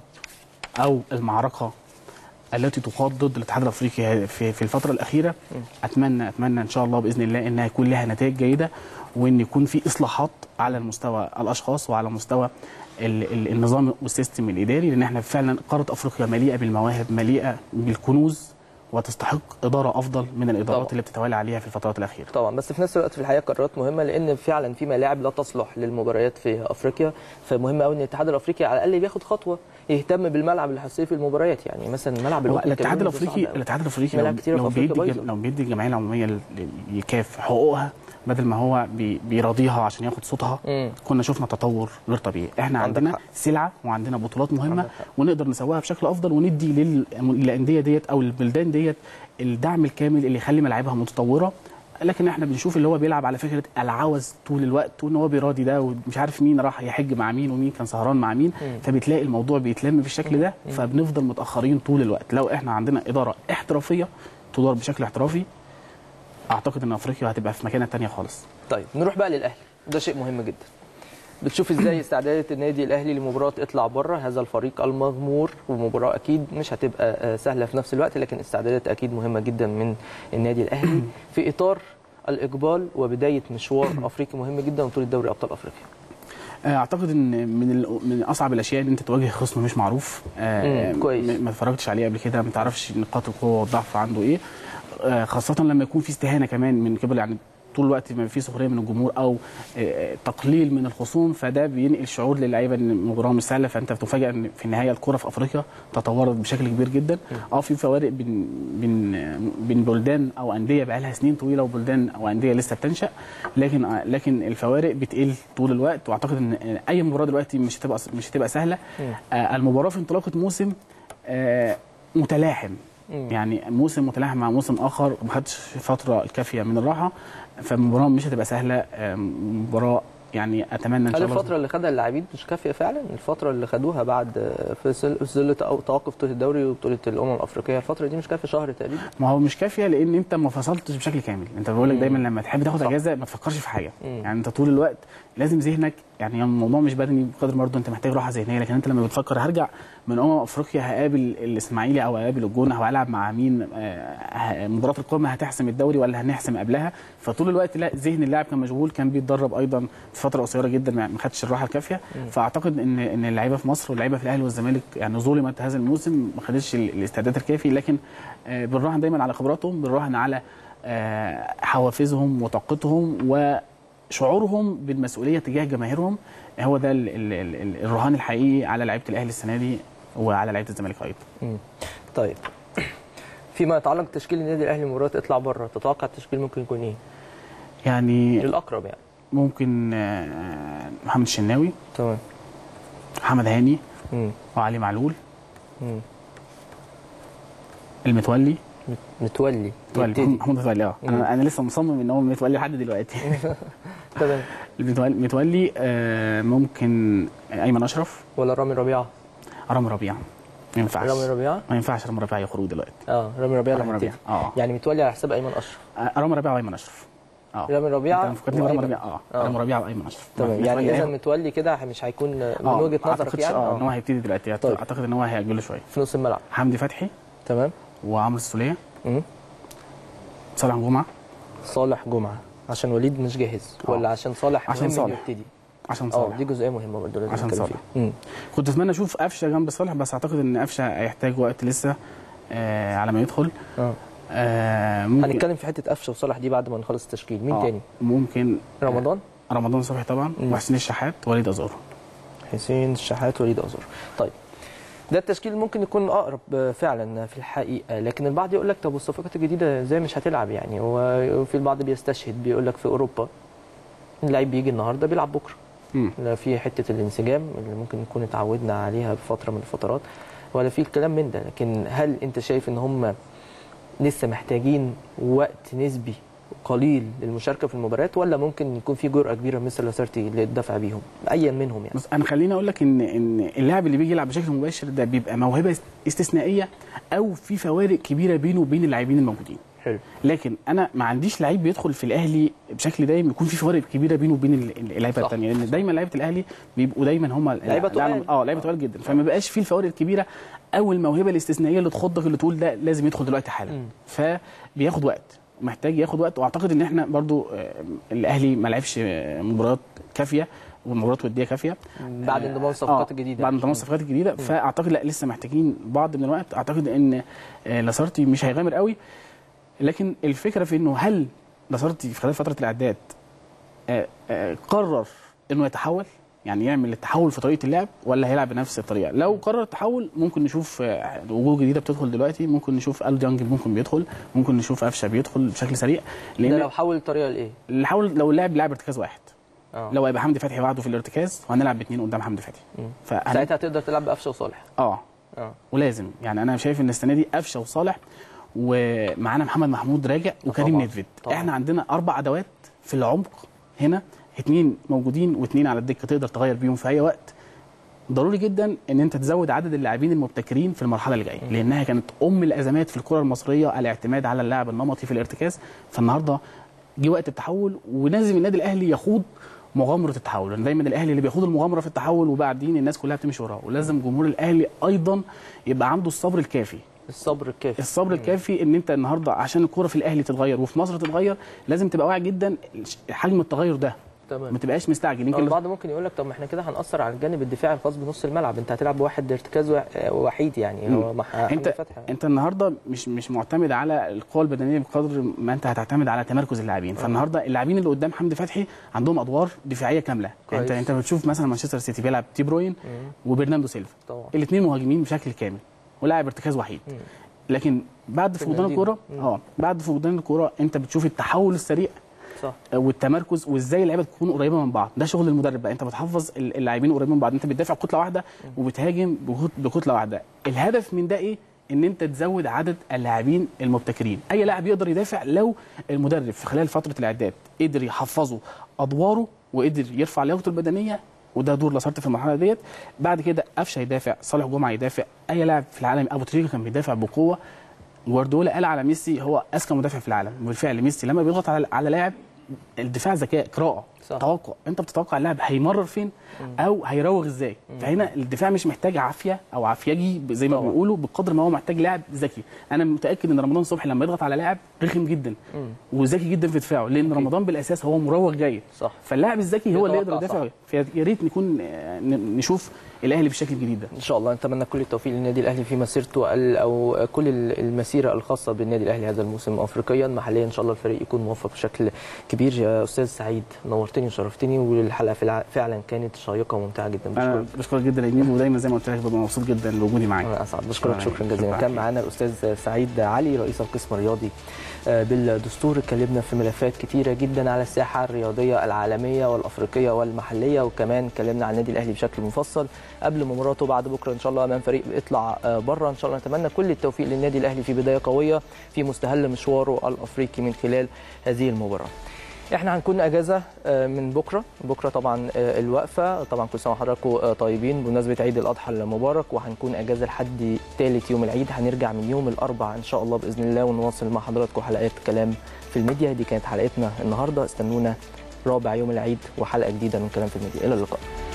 او المعركه التي تقاد ضد الاتحاد الافريقي في في الفتره الاخيره اتمنى اتمنى ان شاء الله باذن الله انها يكون لها نتائج جيده وان يكون في اصلاحات على المستوى الاشخاص وعلى مستوى ال- ال- النظام والسيستم الاداري لان احنا فعلا قاره افريقيا مليئه بالمواهب مليئه بالكنوز وتستحق اداره افضل من الادارات طبعا. اللي بتتوالى عليها في الفترات الاخيره طبعا بس في نفس الوقت في الحقيقه قرارات مهمه لان فعلا في ملاعب لا تصلح للمباريات في افريقيا فمهم قوي ان الاتحاد الافريقي على الاقل بياخد خطوه يهتم بالملعب اللي هيصير في المباريات يعني مثلا ملعب هو الوطني الاتحاد الكاميروني ده صعب الافريقي قوي. الاتحاد الافريقي ملاعب لو, كتيرة في لو أفريقيا بيدي بايظة. لو بيدي الجمعيه العموميه ل- لكاف حقوقها بدل ما هو بي- بيراضيها عشان ياخد صوتها مم. كنا شفنا تطور غير طبيعي احنا عندك عندنا حق. سلعه وعندنا بطولات مهمه عندك حق. ونقدر نسويها بشكل افضل وندي لل- للانديه ديت او البلدان ديت الدعم الكامل اللي يخلي ملاعبها متطوره لكن احنا بنشوف اللي هو بيلعب على فكره العوز طول الوقت وان هو بيراضي ده ومش عارف مين راح يحج مع مين ومين كان سهران مع مين فبتلاقي الموضوع بيتلم بالشكل ده فبنفضل متاخرين طول الوقت لو احنا عندنا اداره احترافيه تدار بشكل احترافي اعتقد ان افريقيا هتبقى في مكانه تانية خالص طيب نروح بقى للاهلي ده شيء مهم جدا بتشوف ازاي استعدادات النادي الاهلي لمباراه اطلع بره هذا الفريق المغمور ومباراه اكيد مش هتبقى آه، سهله في نفس الوقت لكن استعدادات اكيد مهمه جدا من النادي الاهلي في اطار الاقبال وبدايه مشوار افريقي مهم جدا بطوله دوري ابطال افريقيا اعتقد ان من ال- من اصعب الاشياء ان انت تواجه خصم مش معروف آه، مم، كويس. م- ما اتفرجتش عليه قبل كده ما تعرفش نقاط القوه والضعف عنده ايه آه، خاصه لما يكون في استهانه كمان من قبل يعني طول الوقت ما في سخريه من الجمهور او آه، تقليل من الخصوم فده بينقل شعور للعيبه ان المباراه مش سهله فانت بتفاجئ ان في النهايه الكره في افريقيا تطورت بشكل كبير جدا اه في فوارق بين بين بين بلدان او انديه بقى لها سنين طويله وبلدان او انديه لسه بتنشا لكن آه، لكن الفوارق بتقل طول الوقت واعتقد ان اي مباراه دلوقتي مش هتبقى مش هتبقى سهله آه، المباراه في انطلاقه موسم آه، متلاحم يعني موسم متلاحم مع موسم اخر ما خدش فتره الكافيه من الراحه فالمباراه مش هتبقى سهله آه، مباراه يعني اتمنى ان هل شاء الله الفتره اللي خدها اللاعبين مش كافيه فعلا الفتره اللي خدوها بعد آه، في ظل- في ظل تو- توقف بطوله الدوري وبطوله الامم الافريقيه الفتره دي مش كافيه شهر تقريبا ما هو مش كافيه لان انت ما فصلتش بشكل كامل انت بقول لك دايما لما تحب تاخد صح. اجازه ما تفكرش في حاجه مم. يعني انت طول الوقت لازم ذهنك يعني الموضوع مش بدني بقدر برضه انت محتاج راحه ذهنيه لكن انت لما بتفكر هرجع من امم افريقيا هقابل الاسماعيلي او هقابل الجونه او هلعب مع مين آه، ه- مباراه القمه هتحسم الدوري ولا هنحسم قبلها فطول الوقت لا ذهن اللاعب كان مشغول كان بيتدرب ايضا في فتره قصيره جدا ما ما خدش الراحه الكافيه فاعتقد ان ان اللعيبه في مصر واللعيبه في الاهلي والزمالك يعني ظلمت هذا الموسم ما خدتش ال- الاستعداد الكافي لكن آه، بنراهن دايما على خبراتهم بنراهن على آه، حوافزهم وطاقتهم وشعورهم بالمسؤوليه تجاه جماهيرهم هو ده ال- ال- ال- ال- الرهان الحقيقي على لعيبه الاهلي السنه دي وعلى لعيبه الزمالك ايضا طيب فيما يتعلق بتشكيل النادي الاهلي مباراه اطلع بره تتوقع التشكيل ممكن يكون ايه يعني الاقرب يعني ممكن آه، محمد الشناوي تمام محمد هاني مم. وعلي معلول مم. المتولي مت- متولي متولي يبتدي. محمود متولي اه انا انا لسه مصمم ان هو متولي لحد دلوقتي تمام المتولي متولي آه، ممكن ايمن اشرف ولا رامي ربيعه رامي ربيعه ما ينفعش رامي ربيعه ما ينفعش رامي ربيعه يخرج دلوقتي اه رامي ربيعه اللي رامي هيبتدي. ربيعه اه يعني متولي على حساب ايمن اشرف آه، رامي ربيعه وايمن اشرف اه رامي ربيعه انت فكرتني برامي وأيمن. ربيعه اه آه. رامي ربيعه وايمن اشرف تمام يعني متولي اذا هيبقى- متولي كده مش هيكون من آه، وجهه نظرك أعتقدش، يعني اه ان هو آه. هيبتدي دلوقتي أعت- طيب. اعتقد ان هو هيأجله شويه في نص الملعب حمدي فتحي تمام وعمرو السوليه مم. صالح جمعه صالح جمعه عشان وليد مش جاهز آه. ولا عشان صالح عشان مهم صالح. يبتدي عشان اه صالح دي جزئيه مهمه برضه لازم عشان نتكلم صالح. فيها. مم. كنت اتمنى اشوف قفشه جنب صالح بس اعتقد ان قفشه هيحتاج وقت لسه آه على ما يدخل اه آه ممكن هنتكلم في حته قفشه وصالح دي بعد ما نخلص التشكيل مين آه، تاني ممكن رمضان آه رمضان صبحي طبعا مم. وحسين الشحات وليد ازارو حسين الشحات وليد ازور طيب ده التشكيل ممكن يكون اقرب آه، فعلا في الحقيقه لكن البعض يقول لك طب والصفقات الجديده ازاي مش هتلعب يعني وفي البعض بيستشهد بيقول لك في اوروبا اللعيب بيجي النهارده بيلعب بكره مم. لا في حته الانسجام اللي ممكن نكون اتعودنا عليها بفتره من الفترات ولا في الكلام من ده لكن هل انت شايف ان هم لسه محتاجين وقت نسبي قليل للمشاركه في المباريات ولا ممكن يكون في جرأه كبيره مثل لاسارتي للدفع بيهم ايا منهم يعني بس انا خليني اقول لك ان ان اللاعب اللي بيجي يلعب بشكل مباشر ده بيبقى موهبه استثنائيه او في فوارق كبيره بينه وبين اللاعبين الموجودين حلو لكن انا ما عنديش لعيب بيدخل في الاهلي بشكل دايم يكون في فوارق كبيره بينه وبين ال- اللعيبه صح. الثانيه لان دايما لعيبه الاهلي بيبقوا دايما هم لعيبة تقال. اه لعيبه تقال جدا فما بقاش في الفوارق الكبيره او الموهبه الاستثنائيه اللي تخضك اللي تقول ده لازم يدخل دلوقتي حالا مم. فبياخد وقت محتاج ياخد وقت واعتقد ان احنا برضو آه، الاهلي ما لعبش آه، مباريات كافيه ومباريات وديه كافيه بعد آه، انضمام الصفقات آه، الجديده بعد انضمام الصفقات الجديده فاعتقد لا لسه محتاجين بعض من الوقت اعتقد ان آه، لاسارتي مش هيغامر قوي لكن الفكره في انه هل لاسارتي في خلال فتره الاعداد آه، آه، قرر انه يتحول يعني يعمل التحول في طريقه اللعب ولا هيلعب بنفس الطريقه لو قرر التحول ممكن نشوف آه، وجوه جديده بتدخل دلوقتي ممكن نشوف ال ديانج ممكن بيدخل ممكن نشوف قفشه بيدخل بشكل سريع ده لان لو حول الطريقه لايه؟ اللي حاول لو اللاعب لعب ارتكاز واحد اه لو هيبقى حمدي فتحي وحده في الارتكاز وهنلعب باثنين قدام حمدي فتحي مم. فهن... ساعتها تقدر تلعب بقفشه وصالح اه اه ولازم يعني انا شايف ان السنه دي قفشه وصالح ومعانا محمد محمود راجع وكريم طبعاً، نيدفيد طبعاً. احنا عندنا اربع ادوات في العمق هنا اتنين موجودين واتنين على الدكه تقدر تغير بيهم في اي وقت ضروري جدا ان انت تزود عدد اللاعبين المبتكرين في المرحله اللي جايه لانها كانت ام الازمات في الكره المصريه الاعتماد على اللاعب النمطي في الارتكاز فالنهارده جه وقت التحول ولازم النادي الاهلي يخوض مغامره التحول لان دايما الاهلي اللي بيخوض المغامره في التحول وبعدين الناس كلها بتمشي وراه ولازم جمهور الاهلي ايضا يبقى عنده الصبر الكافي الصبر الكافي الصبر الكافي ان انت النهارده عشان الكوره في الاهلي تتغير وفي مصر تتغير لازم تبقى واعي جدا حجم التغير ده تمام ما تبقاش مستعجل أو يمكن البعض ممكن يقول لك طب ما احنا كده هنأثر على الجانب الدفاعي الخاص بنص الملعب انت هتلعب بواحد ارتكاز وا- وحيد يعني هو مع انت حمدي فتحي انت النهارده مش مش معتمد على القوه البدنيه بقدر ما انت هتعتمد على تمركز اللاعبين فالنهارده اللاعبين اللي قدام حمدي فتحي عندهم ادوار دفاعيه كامله كويس. انت انت بتشوف مثلا مانشستر سيتي بيلعب تي بروين وبرناردو سيلفا طبعا الاثنين مهاجمين بشكل كامل ولاعب ارتكاز وحيد مم. لكن بعد فقدان فernandinho. الكوره مم. اه بعد فقدان الكوره انت بتشوف التحول السريع صح والتمركز وازاي اللعيبه تكون قريبه من بعض ده شغل المدرب بقى انت بتحفظ ال- اللاعبين قريبين من بعض انت بتدافع بكتله واحده وبتهاجم بكت- بكتله واحده الهدف من ده ايه ان انت تزود عدد اللاعبين المبتكرين اي لاعب يقدر يدافع لو المدرب في خلال فتره الاعداد قدر يحفظه ادواره وقدر يرفع لياقته البدنيه وده دور لاسارتي في المرحله ديت بعد كده قفشه يدافع صالح جمعه يدافع اي لاعب في العالم ابو تريكه كان بيدافع بقوه جوارديولا قال على ميسي هو اذكى مدافع في العالم بالفعل ميسي لما بيضغط على على لاعب الدفاع ذكاء قراءه صح. توقع انت بتتوقع اللاعب هيمرر فين او هيراوغ ازاي فهنا الدفاع مش محتاج عافيه او عافيجي زي ما طبعا. بيقولوا بقدر ما هو محتاج لاعب ذكي انا متاكد ان رمضان صبحي لما يضغط على لاعب رخم جدا وذكي جدا في دفاعه لان رمضان بالاساس هو مراوغ جيد صح فاللاعب الذكي هو اللي يقدر يتوقع يدافع فيا ريت نكون آه، ن- نشوف الاهلي بالشكل الجديد ده ان شاء الله نتمنى كل التوفيق للنادي الاهلي في مسيرته ال- او كل ال- المسيره الخاصه بالنادي الاهلي هذا الموسم افريقيا محليا ان شاء الله الفريق يكون موفق بشكل كبير يا استاذ سعيد نورتنا نورتني وشرفتني والحلقه فعلا- فعلا كانت شيقه وممتعه جدا انا بشكرك بشكرك جدا يا ايمين ودايما زي ما قلت لك ببقى مبسوط جدا لوجودي معاك انا اسعد بشكرك شكراً. شكرا جزيلا شكراً. كان معانا الاستاذ سعيد علي رئيس القسم الرياضي آه، بالدستور اتكلمنا في ملفات كتيره جدا على الساحه الرياضيه العالميه والافريقيه والمحليه وكمان اتكلمنا عن النادي الاهلي بشكل مفصل قبل مباراته بعد بكره ان شاء الله امام فريق بيطلع آه، بره ان شاء الله نتمنى كل التوفيق للنادي الاهلي في بدايه قويه في مستهل مشواره الافريقي من خلال هذه المباراه احنا هنكون اجازه آه، من بكره بكره طبعا آه، الوقفه طبعا كل سنه وحضراتكم آه، طيبين بمناسبه عيد الاضحى المبارك وهنكون اجازه لحد ثالث يوم العيد هنرجع من يوم الاربعاء ان شاء الله باذن الله ونواصل مع حضراتكم حلقات كلام في الميديا دي كانت حلقتنا النهارده استنونا رابع يوم العيد وحلقه جديده من كلام في الميديا الى اللقاء